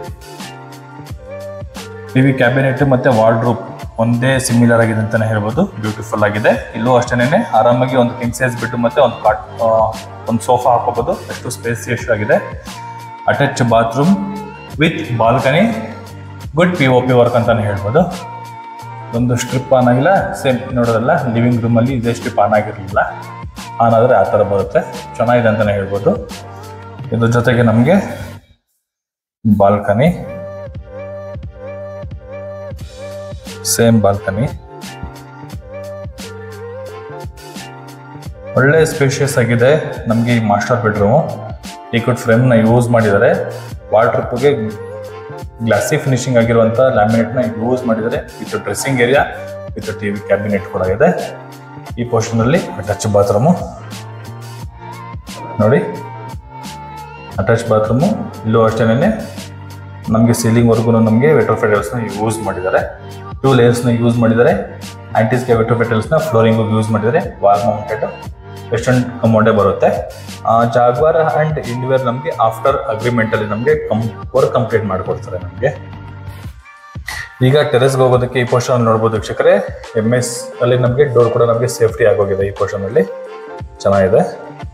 ಟಿವಿ ಕ್ಯಾಬಿನೆಟ್ ಮತ್ತೆ ವಾರ್ಡ್ರೂಪ್ ಒಂದೇ ಸಿಮಿಲರ್ ಆಗಿದೆ ಅಂತಾನೆ ಹೇಳ್ಬೋದು ಬ್ಯೂಟಿಫುಲ್ ಆಗಿದೆ ಇಲ್ಲೂ ಅಷ್ಟೇನೆ ಆರಾಮಾಗಿ ಒಂದು ಕಿಂಗ್ ಸೈಜ್ ಬೆಡ್ ಮತ್ತೆ ಒಂದು ಕಾಟ್ ಒಂದು ಸೋಫಾ ಹಾಕೋಬಹುದು ಅಷ್ಟು ಸ್ಪೇಸಿಯಸ್ ಆಗಿದೆ attach bathroom with balcony good P O P work ಅಂತಾನೆ ಹೇಳ್ಬೋದು ಒಂದು ಸ್ಟ್ರಿಪ್ ಆನ್ ಆಗಿಲ್ಲ ಸೇಮ್ ನೋಡೋದಲ್ಲ ಲಿವಿಂಗ್ ರೂಮಲ್ಲಿ ಇದೇ ಸ್ಟ್ರಿಪ್ ಆನ್ ಆಗಿರಲಿಲ್ಲ ಆನ್ ಆದರೆ ಆ ಥರ ಬರುತ್ತೆ ಚೆನ್ನಾಗಿದೆ ಅಂತಲೇ ಹೇಳ್ಬೋದು ಇದ್ರ ಜೊತೆಗೆ ನಮಗೆ ಬಾಲ್ಕನಿ ಸೇಮ್ ಬಾಲ್ಕನಿ ಒಳ್ಳೆ ಸ್ಪೇಷಿಯಸ್ ಆಗಿದೆ ನಮಗೆ ಈ ಮಾಸ್ಟರ್ ಬೆಡ್ರೂಮು ಟೀಕುಡ್ ಫ್ರೇಮ್ನ ಯೂಸ್ ಮಾಡಿದ್ದಾರೆ ವಾರ್ಡ್ರೂಪ್ಗೆ ಗ್ಲಾಸಿ ಫಿನಿಶಿಂಗ್ ಆಗಿರುವಂಥ ಲ್ಯಾಮಿನೇಟ್ನ ಯೂಸ್ ಮಾಡಿದ್ದಾರೆ with dressing area with T V cabinet ಕೂಡ ಇದೆ ಈ ಪೋರ್ಷನಲ್ಲಿ ಅಟ್ಯಾಚ್ ಬಾತ್ರೂಮು ನೋಡಿ ಅಟ್ಯಾಚ್ ಬಾತ್ರೂಮು ಇಲ್ಲೂ ಅಷ್ಟೇನೆ ನಮಗೆ ಸೀಲಿಂಗ್ವರೆಗೂ ನಮಗೆ ವೆಟ್ರೋಫೆಟಲ್ಸ್ನ ಯೂಸ್ ಮಾಡಿದ್ದಾರೆ ಟೂ ಲೇಯರ್ಸ್ನ ಯೂಸ್ ಮಾಡಿದ್ದಾರೆ ಆಂಟಿಸ್ಗೆ ವೆಟ್ರೋಫೆಟಲ್ಸ್ನ ಫ್ಲೋರಿಂಗು ಯೂಸ್ ಮಾಡಿದ್ದಾರೆ ವಾಲ್ ಮೌಂಟೆಡ್ ವೆಸ್ಟರ್ನ್ ಕಮೋಡೆ ಬರುತ್ತೆ ಜಾಗ್ವಾರ್ ಆ್ಯಂಡ್ ಇಂಡಿವೇರ್ ನಮಗೆ ಆಫ್ಟರ್ ಅಗ್ರಿಮೆಂಟಲ್ಲಿ ನಮಗೆ ಕಂ ವರ್ಕ್ ಕಂಪ್ಲೀಟ್ ಮಾಡಿಕೊಡ್ತಾರೆ ನಮಗೆ ಈಗ ಟೆರೆಸ್ಗೆ ಹೋಗೋದಕ್ಕೆ ಈ ಪೋರ್ಷನ್ ನೋಡ್ಬೋದು ವೀಕ್ಷಕರೇ ಎಮ್ ಎಸ್ ಅಲ್ಲಿ ನಮಗೆ ಡೋರ್ ಕೂಡ ನಮಗೆ ಸೇಫ್ಟಿ ಆಗೋಗಿದೆ ಈ ಪೋರ್ಷನ್ ಅಲ್ಲಿ ಚೆನ್ನಾಗಿದೆ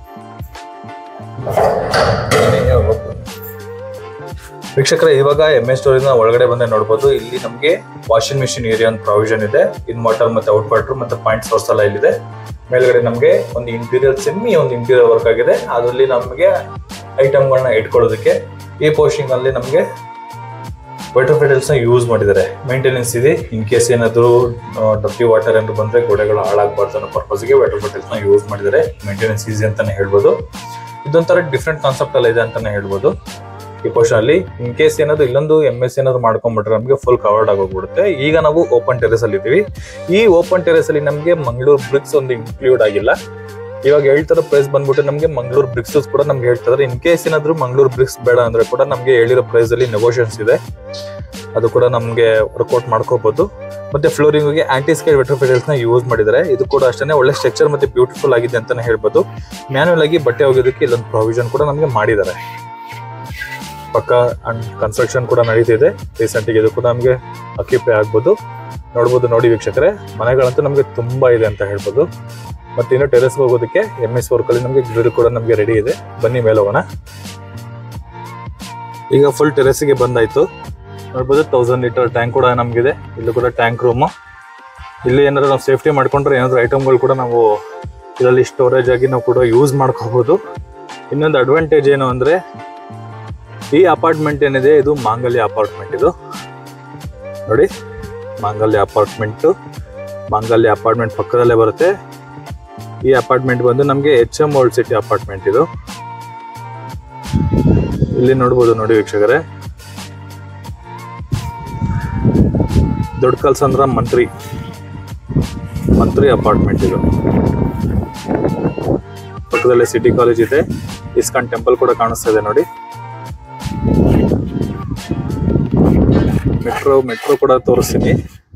ವೀಕ್ಷಕರೇ ಇವಾಗ ಎಮ್ ಎಸ್ ಸ್ಟೋರಿನ ಒಳಗಡೆ ಬಂದೆ ನೋಡ್ಬೋದು ಇಲ್ಲಿ ನಮಗೆ ವಾಷಿಂಗ್ ಮಿಷಿನ್ ಏರಿಯಾ ಒಂದು ಪ್ರಾವಿಷನ್ ಇದೆ ಇನ್ವರ್ಟರ್ ಮತ್ತೆ ಔಟ್ವರ್ಟರ್ ಮತ್ತೆ ಪಾಯಿಂಟ್ ಸೋರ್ಸ್ ಎಲ್ಲ ಇಲ್ಲಿದೆ ಮೇಲ್ಗಡೆ ನಮಗೆ ಒಂದು ಇಂಟೀರಿಯರ್ ಸೆಮ್ಮಿ ಒಂದು ಇಂಟೀರಿಯರ್ ವರ್ಕ್ ಆಗಿದೆ ಅದರಲ್ಲಿ ನಮಗೆ ಐಟಮ್ಗಳನ್ನ ಇಟ್ಕೊಳ್ಳೋದಕ್ಕೆ ಈ ಪೋರ್ಷನ್ ಅಲ್ಲಿ ನಮಗೆ ನ ಯೂಸ್ ಮಾಡಿದ್ದಾರೆ ಮೇಂಟೆನೆನ್ಸ್ ಇದೆ ಇನ್ ಕೇಸ್ ಏನಾದರೂ ಡಬ್ಬಿ ವಾಟರ್ ಏನಾದ್ರು ಬಂದ್ರೆ ಗೋಡೆಗಳು ಹಾಳಾಗಬಾರ್ದು ಅನ್ನೋ ಪರ್ಪಸ್ಗೆ ನ ಯೂಸ್ ಮಾಡಿದ್ದಾರೆ ಮೇಂಟೆನೆನ್ಸ್ ಈಸಿ ಅಂತಾನೆ ಹೇಳ್ಬೋದು ಇದೊಂಥರ ಡಿಫ್ರೆಂಟ್ ಕಾನ್ಸೆಪ್ಟ್ ಎಲ್ಲ ಇದೆ ಅಂತಾನೆ ಹೇಳ್ಬೋದು ಈ ಪೋರ್ಷನ್ ಅಲ್ಲಿ ಇನ್ ಕೇಸ್ ಏನಾದ್ರು ಇಲ್ಲೊಂದು ಎಮ್ ಎಸ್ ಏನಾದ್ರು ಮಾಡ್ಕೊಂಡ್ಬಿಟ್ರೆ ನಮಗೆ ಫುಲ್ ಕವರ್ಡ್ ಆಗೋಗ್ಬಿಡುತ್ತೆ ಈಗ ನಾವು ಓಪನ್ ಟೆರೆಸ್ ಅಲ್ಲಿ ಇದೀವಿ ಈ ಓಪನ್ ಟೆರೆಸ್ ಅಲ್ಲಿ ನಮಗೆ ಮಂಗಳೂರು ಬ್ರಿಕ್ಸ್ ಒಂದು ಇನ್ಕ್ಲೂಡ್ ಆಗಿಲ್ಲ ಇವಾಗ ಹೇಳ್ತಾರ ಪ್ರೈಸ್ ಬಂದ್ಬಿಟ್ಟು ನಮಗೆ ಮಂಗಳೂರು ಬ್ರಿಕ್ಸ್ ಕೂಡ ನಮ್ಗೆ ಹೇಳ್ತಾರೆ ಇನ್ ಕೇಸ್ ಏನಾದ್ರು ಮಂಗಳೂರು ಬ್ರಿಕ್ಸ್ ಬೇಡ ಅಂದ್ರೆ ಕೂಡ ನಮಗೆ ಹೇಳಿರೋ ಪ್ರೈಸ್ ಅಲ್ಲಿ ನೆಗೋಷಿಯನ್ಸ್ ಇದೆ ಅದು ಕೂಡ ನಮಗೆ ವರ್ಕೌಟ್ ಮಾಡ್ಕೋಬಹುದು ಮತ್ತೆ ಫ್ಲೋರಿಂಗ್ ಗೆ ಆಂಟಿ ಸ್ಕೈಡ್ ನ ಯೂಸ್ ಮಾಡಿದ್ದಾರೆ ಇದು ಕೂಡ ಅಷ್ಟೇ ಒಳ್ಳೆ ಸ್ಟ್ರಕ್ಚರ್ ಮತ್ತೆ ಬ್ಯೂಟಿಫುಲ್ ಆಗಿದೆ ಅಂತಾನೆ ಹೇಳ್ಬೋದು ಮ್ಯಾನುವಲ್ ಆಗಿ ಬಟ್ಟೆ ಹೋಗೋದಕ್ಕೆ ಇಲ್ಲೊಂದು ಪ್ರಾವಿಷನ್ ಕೂಡ ನಮಗೆ ಮಾಡಿದ್ದಾರೆ ಪಕ್ಕ ಅಂಡ್ ಕನ್ಸ್ಟ್ರಕ್ಷನ್ ಕೂಡ ನಡೀತಿದೆ ರೀಸೆಂಟ್ ಇದು ಕೂಡ ನಮಗೆ ಅಕ್ಯುಪೈ ಆಗ್ಬೋದು ನೋಡ್ಬೋದು ನೋಡಿ ವೀಕ್ಷಕರೇ ಮನೆಗಳಂತೂ ನಮಗೆ ತುಂಬಾ ಇದೆ ಅಂತ ಹೇಳ್ಬೋದು ಮತ್ತೆ ಇನ್ನು ಟೆರೆಸ್ಗೆ ಹೋಗೋದಕ್ಕೆ ಎಮ್ ಎಸ್ ವರ್ಕ್ ಅಲ್ಲಿ ನಮಗೆ ಗ್ರಿಲ್ ಕೂಡ ನಮಗೆ ರೆಡಿ ಇದೆ ಬನ್ನಿ ಮೇಲೆ ಹೋಗೋಣ ಈಗ ಫುಲ್ ಟೆರೆಸ್ಗೆ ಬಂದಾಯ್ತು ನೋಡ್ಬೋದು ತೌಸಂಡ್ ಲೀಟರ್ ಟ್ಯಾಂಕ್ ಕೂಡ ನಮಗಿದೆ ಇಲ್ಲೂ ಕೂಡ ಟ್ಯಾಂಕ್ ರೂಮು ಇಲ್ಲಿ ಏನಾದ್ರು ನಾವು ಸೇಫ್ಟಿ ಮಾಡ್ಕೊಂಡ್ರೆ ಏನಾದ್ರು ಐಟಮ್ಗಳು ಕೂಡ ನಾವು ಇದರಲ್ಲಿ ಸ್ಟೋರೇಜ್ ಆಗಿ ನಾವು ಕೂಡ ಯೂಸ್ ಮಾಡ್ಕೋಬಹುದು ಇನ್ನೊಂದು ಅಡ್ವಾಂಟೇಜ್ ಏನು ಅಂದ್ರೆ ಈ ಅಪಾರ್ಟ್ಮೆಂಟ್ ಏನಿದೆ ಇದು ಮಾಂಗಲ್ಯ ಅಪಾರ್ಟ್ಮೆಂಟ್ ಇದು ನೋಡಿ ಮಾಂಗಲ್ಯ ಅಪಾರ್ಟ್ಮೆಂಟ್ ಮಾಂಗಲ್ಯ ಅಪಾರ್ಟ್ಮೆಂಟ್ ಪಕ್ಕದಲ್ಲೇ ಬರುತ್ತೆ ಈ ಅಪಾರ್ಟ್ಮೆಂಟ್ ಬಂದು ನಮಗೆ H M old city apartment ಇದು ಇಲ್ಲಿ ನೋಡ್ಬೋದು ನೋಡಿ ವೀಕ್ಷಕರೇ ದೊಡ್ಡ ಕಲ್ಸಂದ್ರ ಮಂತ್ರಿ ಮಂತ್ರಿ ಅಪಾರ್ಟ್ಮೆಂಟ್ ಇದು ಪಕ್ಕದಲ್ಲೇ ಸಿಟಿ ಕಾಲೇಜ್ ಇದೆ ಇಸ್ಕಾನ್ ಟೆಂಪಲ್ ಕೂಡ ಕಾಣಿಸ್ತಾ ಇದೆ ನೋಡಿ ಮೆಟ್ರೋ ಮೆಟ್ರೋ ಕೂಡ ತೋರಿಸ್ತೀನಿ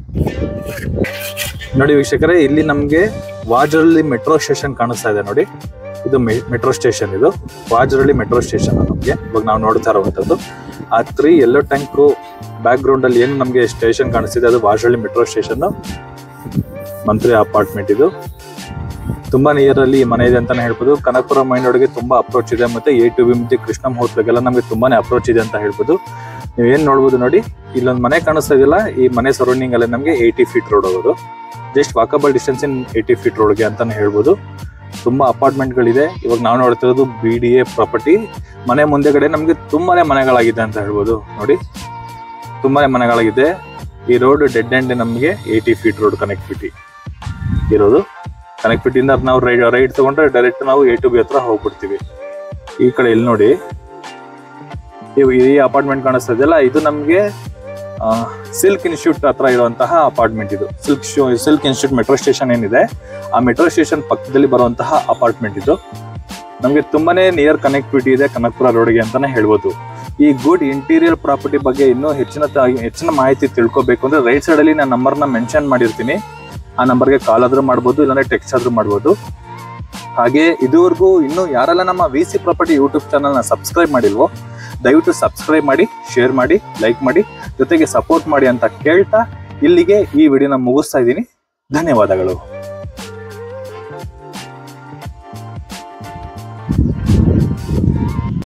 ನೋಡಿ ವೀಕ್ಷಕರೇ ಇಲ್ಲಿ ನಮಗೆ ವಾಜರಳ್ಳಿ ಮೆಟ್ರೋ ಸ್ಟೇಷನ್ ಕಾಣಿಸ್ತಾ ಇದೆ ನೋಡಿ ಇದು ಮೆಟ್ರೋ ಸ್ಟೇಷನ್ ಇದು ವಾಜರಳ್ಳಿ ಮೆಟ್ರೋ ಸ್ಟೇಷನ್ ನಮಗೆ ಇವಾಗ ನಾವು ನೋಡ್ತಾ ಇರುವಂತದ್ದು ಆ ತ್ರೀ ಎಲ್ಲೋ ಟ್ಯಾಂಕು ಬ್ಯಾಕ್ ಗ್ರೌಂಡ್ ಅಲ್ಲಿ ಏನು ನಮಗೆ ಸ್ಟೇಷನ್ ಕಾಣಿಸ್ತಿದೆ ಅದು Vajarahalli metro station Mantri apartment ಇದು ತುಂಬಾ ನಿಯರ್ ಅಲ್ಲಿ ಈ ಮನೆ ಇದೆ ಅಂತಾನೆ ಹೇಳ್ಬೋದು ಕನಕಪುರ ಮೈನ್ ರೋಡ್ಗೆ ತುಂಬಾ ಅಪ್ರೋಚ್ ಇದೆ ಮತ್ತೆ ಎ ಟು ಬಿ ಮತ್ತೆ ಕೃಷ್ಣ ಹೋಟ್ಲಿಗೆಲ್ಲ ನಮಗೆ ತುಂಬಾನೇ ಅಪ್ರೋಚ್ ಇದೆ ಅಂತ ಹೇಳ್ಬೋದು ನೀವು ಏನ್ ನೋಡ್ಬೋದು ನೋಡಿ ಇಲ್ಲೊಂದು ಮನೆ ಕಾಣಿಸ್ತಾ ಇದೆಯಲ್ಲ ಈ ಮನೆ ಸರೌಂಡಿಂಗ್ ಅಲ್ಲಿ ನಮಗೆ ಏಯ್ಟಿ ಫೀಟ್ ರೋಡ್ ಹೋಗೋದು just walkable distance in eighty feet ರೋಡ್ಗೆ ಅಂತಾನೆ ಹೇಳ್ಬೋದು ತುಂಬಾ ಅಪಾರ್ಟ್ಮೆಂಟ್ಗಳಿದೆ ಇವಾಗ ನಾವು ನೋಡ್ತಿರೋದು ಬಿ ಡಿ ಎ ಪ್ರಾಪರ್ಟಿ ಮನೆ ಮುಂದೆಗಡೆ ನಮಗೆ ತುಂಬಾನೇ ಮನೆಗಳಾಗಿದೆ ಅಂತ ಹೇಳ್ಬೋದು ನೋಡಿ ತುಂಬಾನೇ ಮನೆಗಳಾಗಿದೆ ಈ ರೋಡ್ ಡೆಡ್ ಎಂಡ್ ನಮಗೆ ಏಯ್ಟಿ ಫೀಟ್ ರೋಡ್ ಕನೆಕ್ಟಿವಿಟಿ ಇರೋದು ಕನೆಕ್ಟಿವಿಟಿಯಿಂದ ನಾವು ರೈಡ್ ರೈಡ್ ತಗೊಂಡ್ರೆ ಡೈರೆಕ್ಟ್ ನಾವು ಎ ಟು ಬಿ ಹತ್ರ ಹೋಗ್ಬಿಡ್ತೀವಿ ಈ ಕಡೆ ಇಲ್ಲಿ ನೋಡಿ ಇವ್- ಈ ಅಪಾರ್ಟ್ಮೆಂಟ್ ಕಾಣಿಸ್ತಾ ಇದೆಯಲ್ಲ ಇದು ನಮಗೆ ಸಿಲ್ಕ್ ಇನ್ಸ್ಟಿಟ್ಯೂಟ್ ಹತ್ರ ಇರುವಂತಹ ಅಪಾರ್ಟ್ಮೆಂಟ್ ಇದು silk silk institute metro station ಏನಿದೆ ಆ ಮೆಟ್ರೋ ಸ್ಟೇಷನ್ ಪಕ್ಕದಲ್ಲಿ ಬರುವಂತಹ ಅಪಾರ್ಟ್ಮೆಂಟ್ ಇದು ನಮಗೆ ತುಂಬಾನೇ ನಿಯರ್ ಕನೆಕ್ಟಿವಿಟಿ ಇದೆ ಕನಕಪುರ ರೋಡ್ಗೆ ಅಂತಾನೆ ಹೇಳ್ಬೋದು ಈ ಗುಡ್ ಇಂಟೀರಿಯರ್ ಪ್ರಾಪರ್ಟಿ ಬಗ್ಗೆ ಇನ್ನೂ ಹೆಚ್ಚಿನ ತ- ಹೆಚ್ಚಿನ ಮಾಹಿತಿ ತಿಳ್ಕೊಬೇಕು ಅಂದ್ರೆ ರೈಟ್ ಸೈಡ್ ಅಲ್ಲಿ ನಾನು ನಂಬರ್ನ ಮೆನ್ಷನ್ ಮಾಡಿರ್ತೀನಿ ಆ ನಂಬರ್ಗೆ ಕಾಲ್ ಆದ್ರೂ ಮಾಡ್ಬೋದು ಇಲ್ಲಾಂದ್ರೆ ಟೆಕ್ಸ್ಟ್ ಆದ್ರೂ ಮಾಡ್ಬೋದು ಹಾಗೆ ಇದುವರೆಗೂ ಇನ್ನೂ ಯಾರೆಲ್ಲ ನಮ್ಮ ವಿ ಸಿ ಪ್ರಾಪರ್ಟಿ ಯೂಟ್ಯೂಬ್ ಚಾನಲ್ನ ಸಬ್ಸ್ಕ್ರೈಬ್ ಮಾಡಿಲ್ವೋ ದಯವಿಟ್ಟು ಸಬ್ಸ್ಕ್ರೈಬ್ ಮಾಡಿ ಶೇರ್ ಮಾಡಿ ಲೈಕ್ ಮಾಡಿ ಜೊತೆಗೆ ಸಪೋರ್ಟ್ ಮಾಡಿ ಅಂತ ಕೇಳ್ತಾ ಇಲ್ಲಿಗೆ ಈ ವಿಡಿಯೋನ ಮುಗಿಸ್ತಾ ಇದ್ದೀನಿ ಧನ್ಯವಾದಗಳು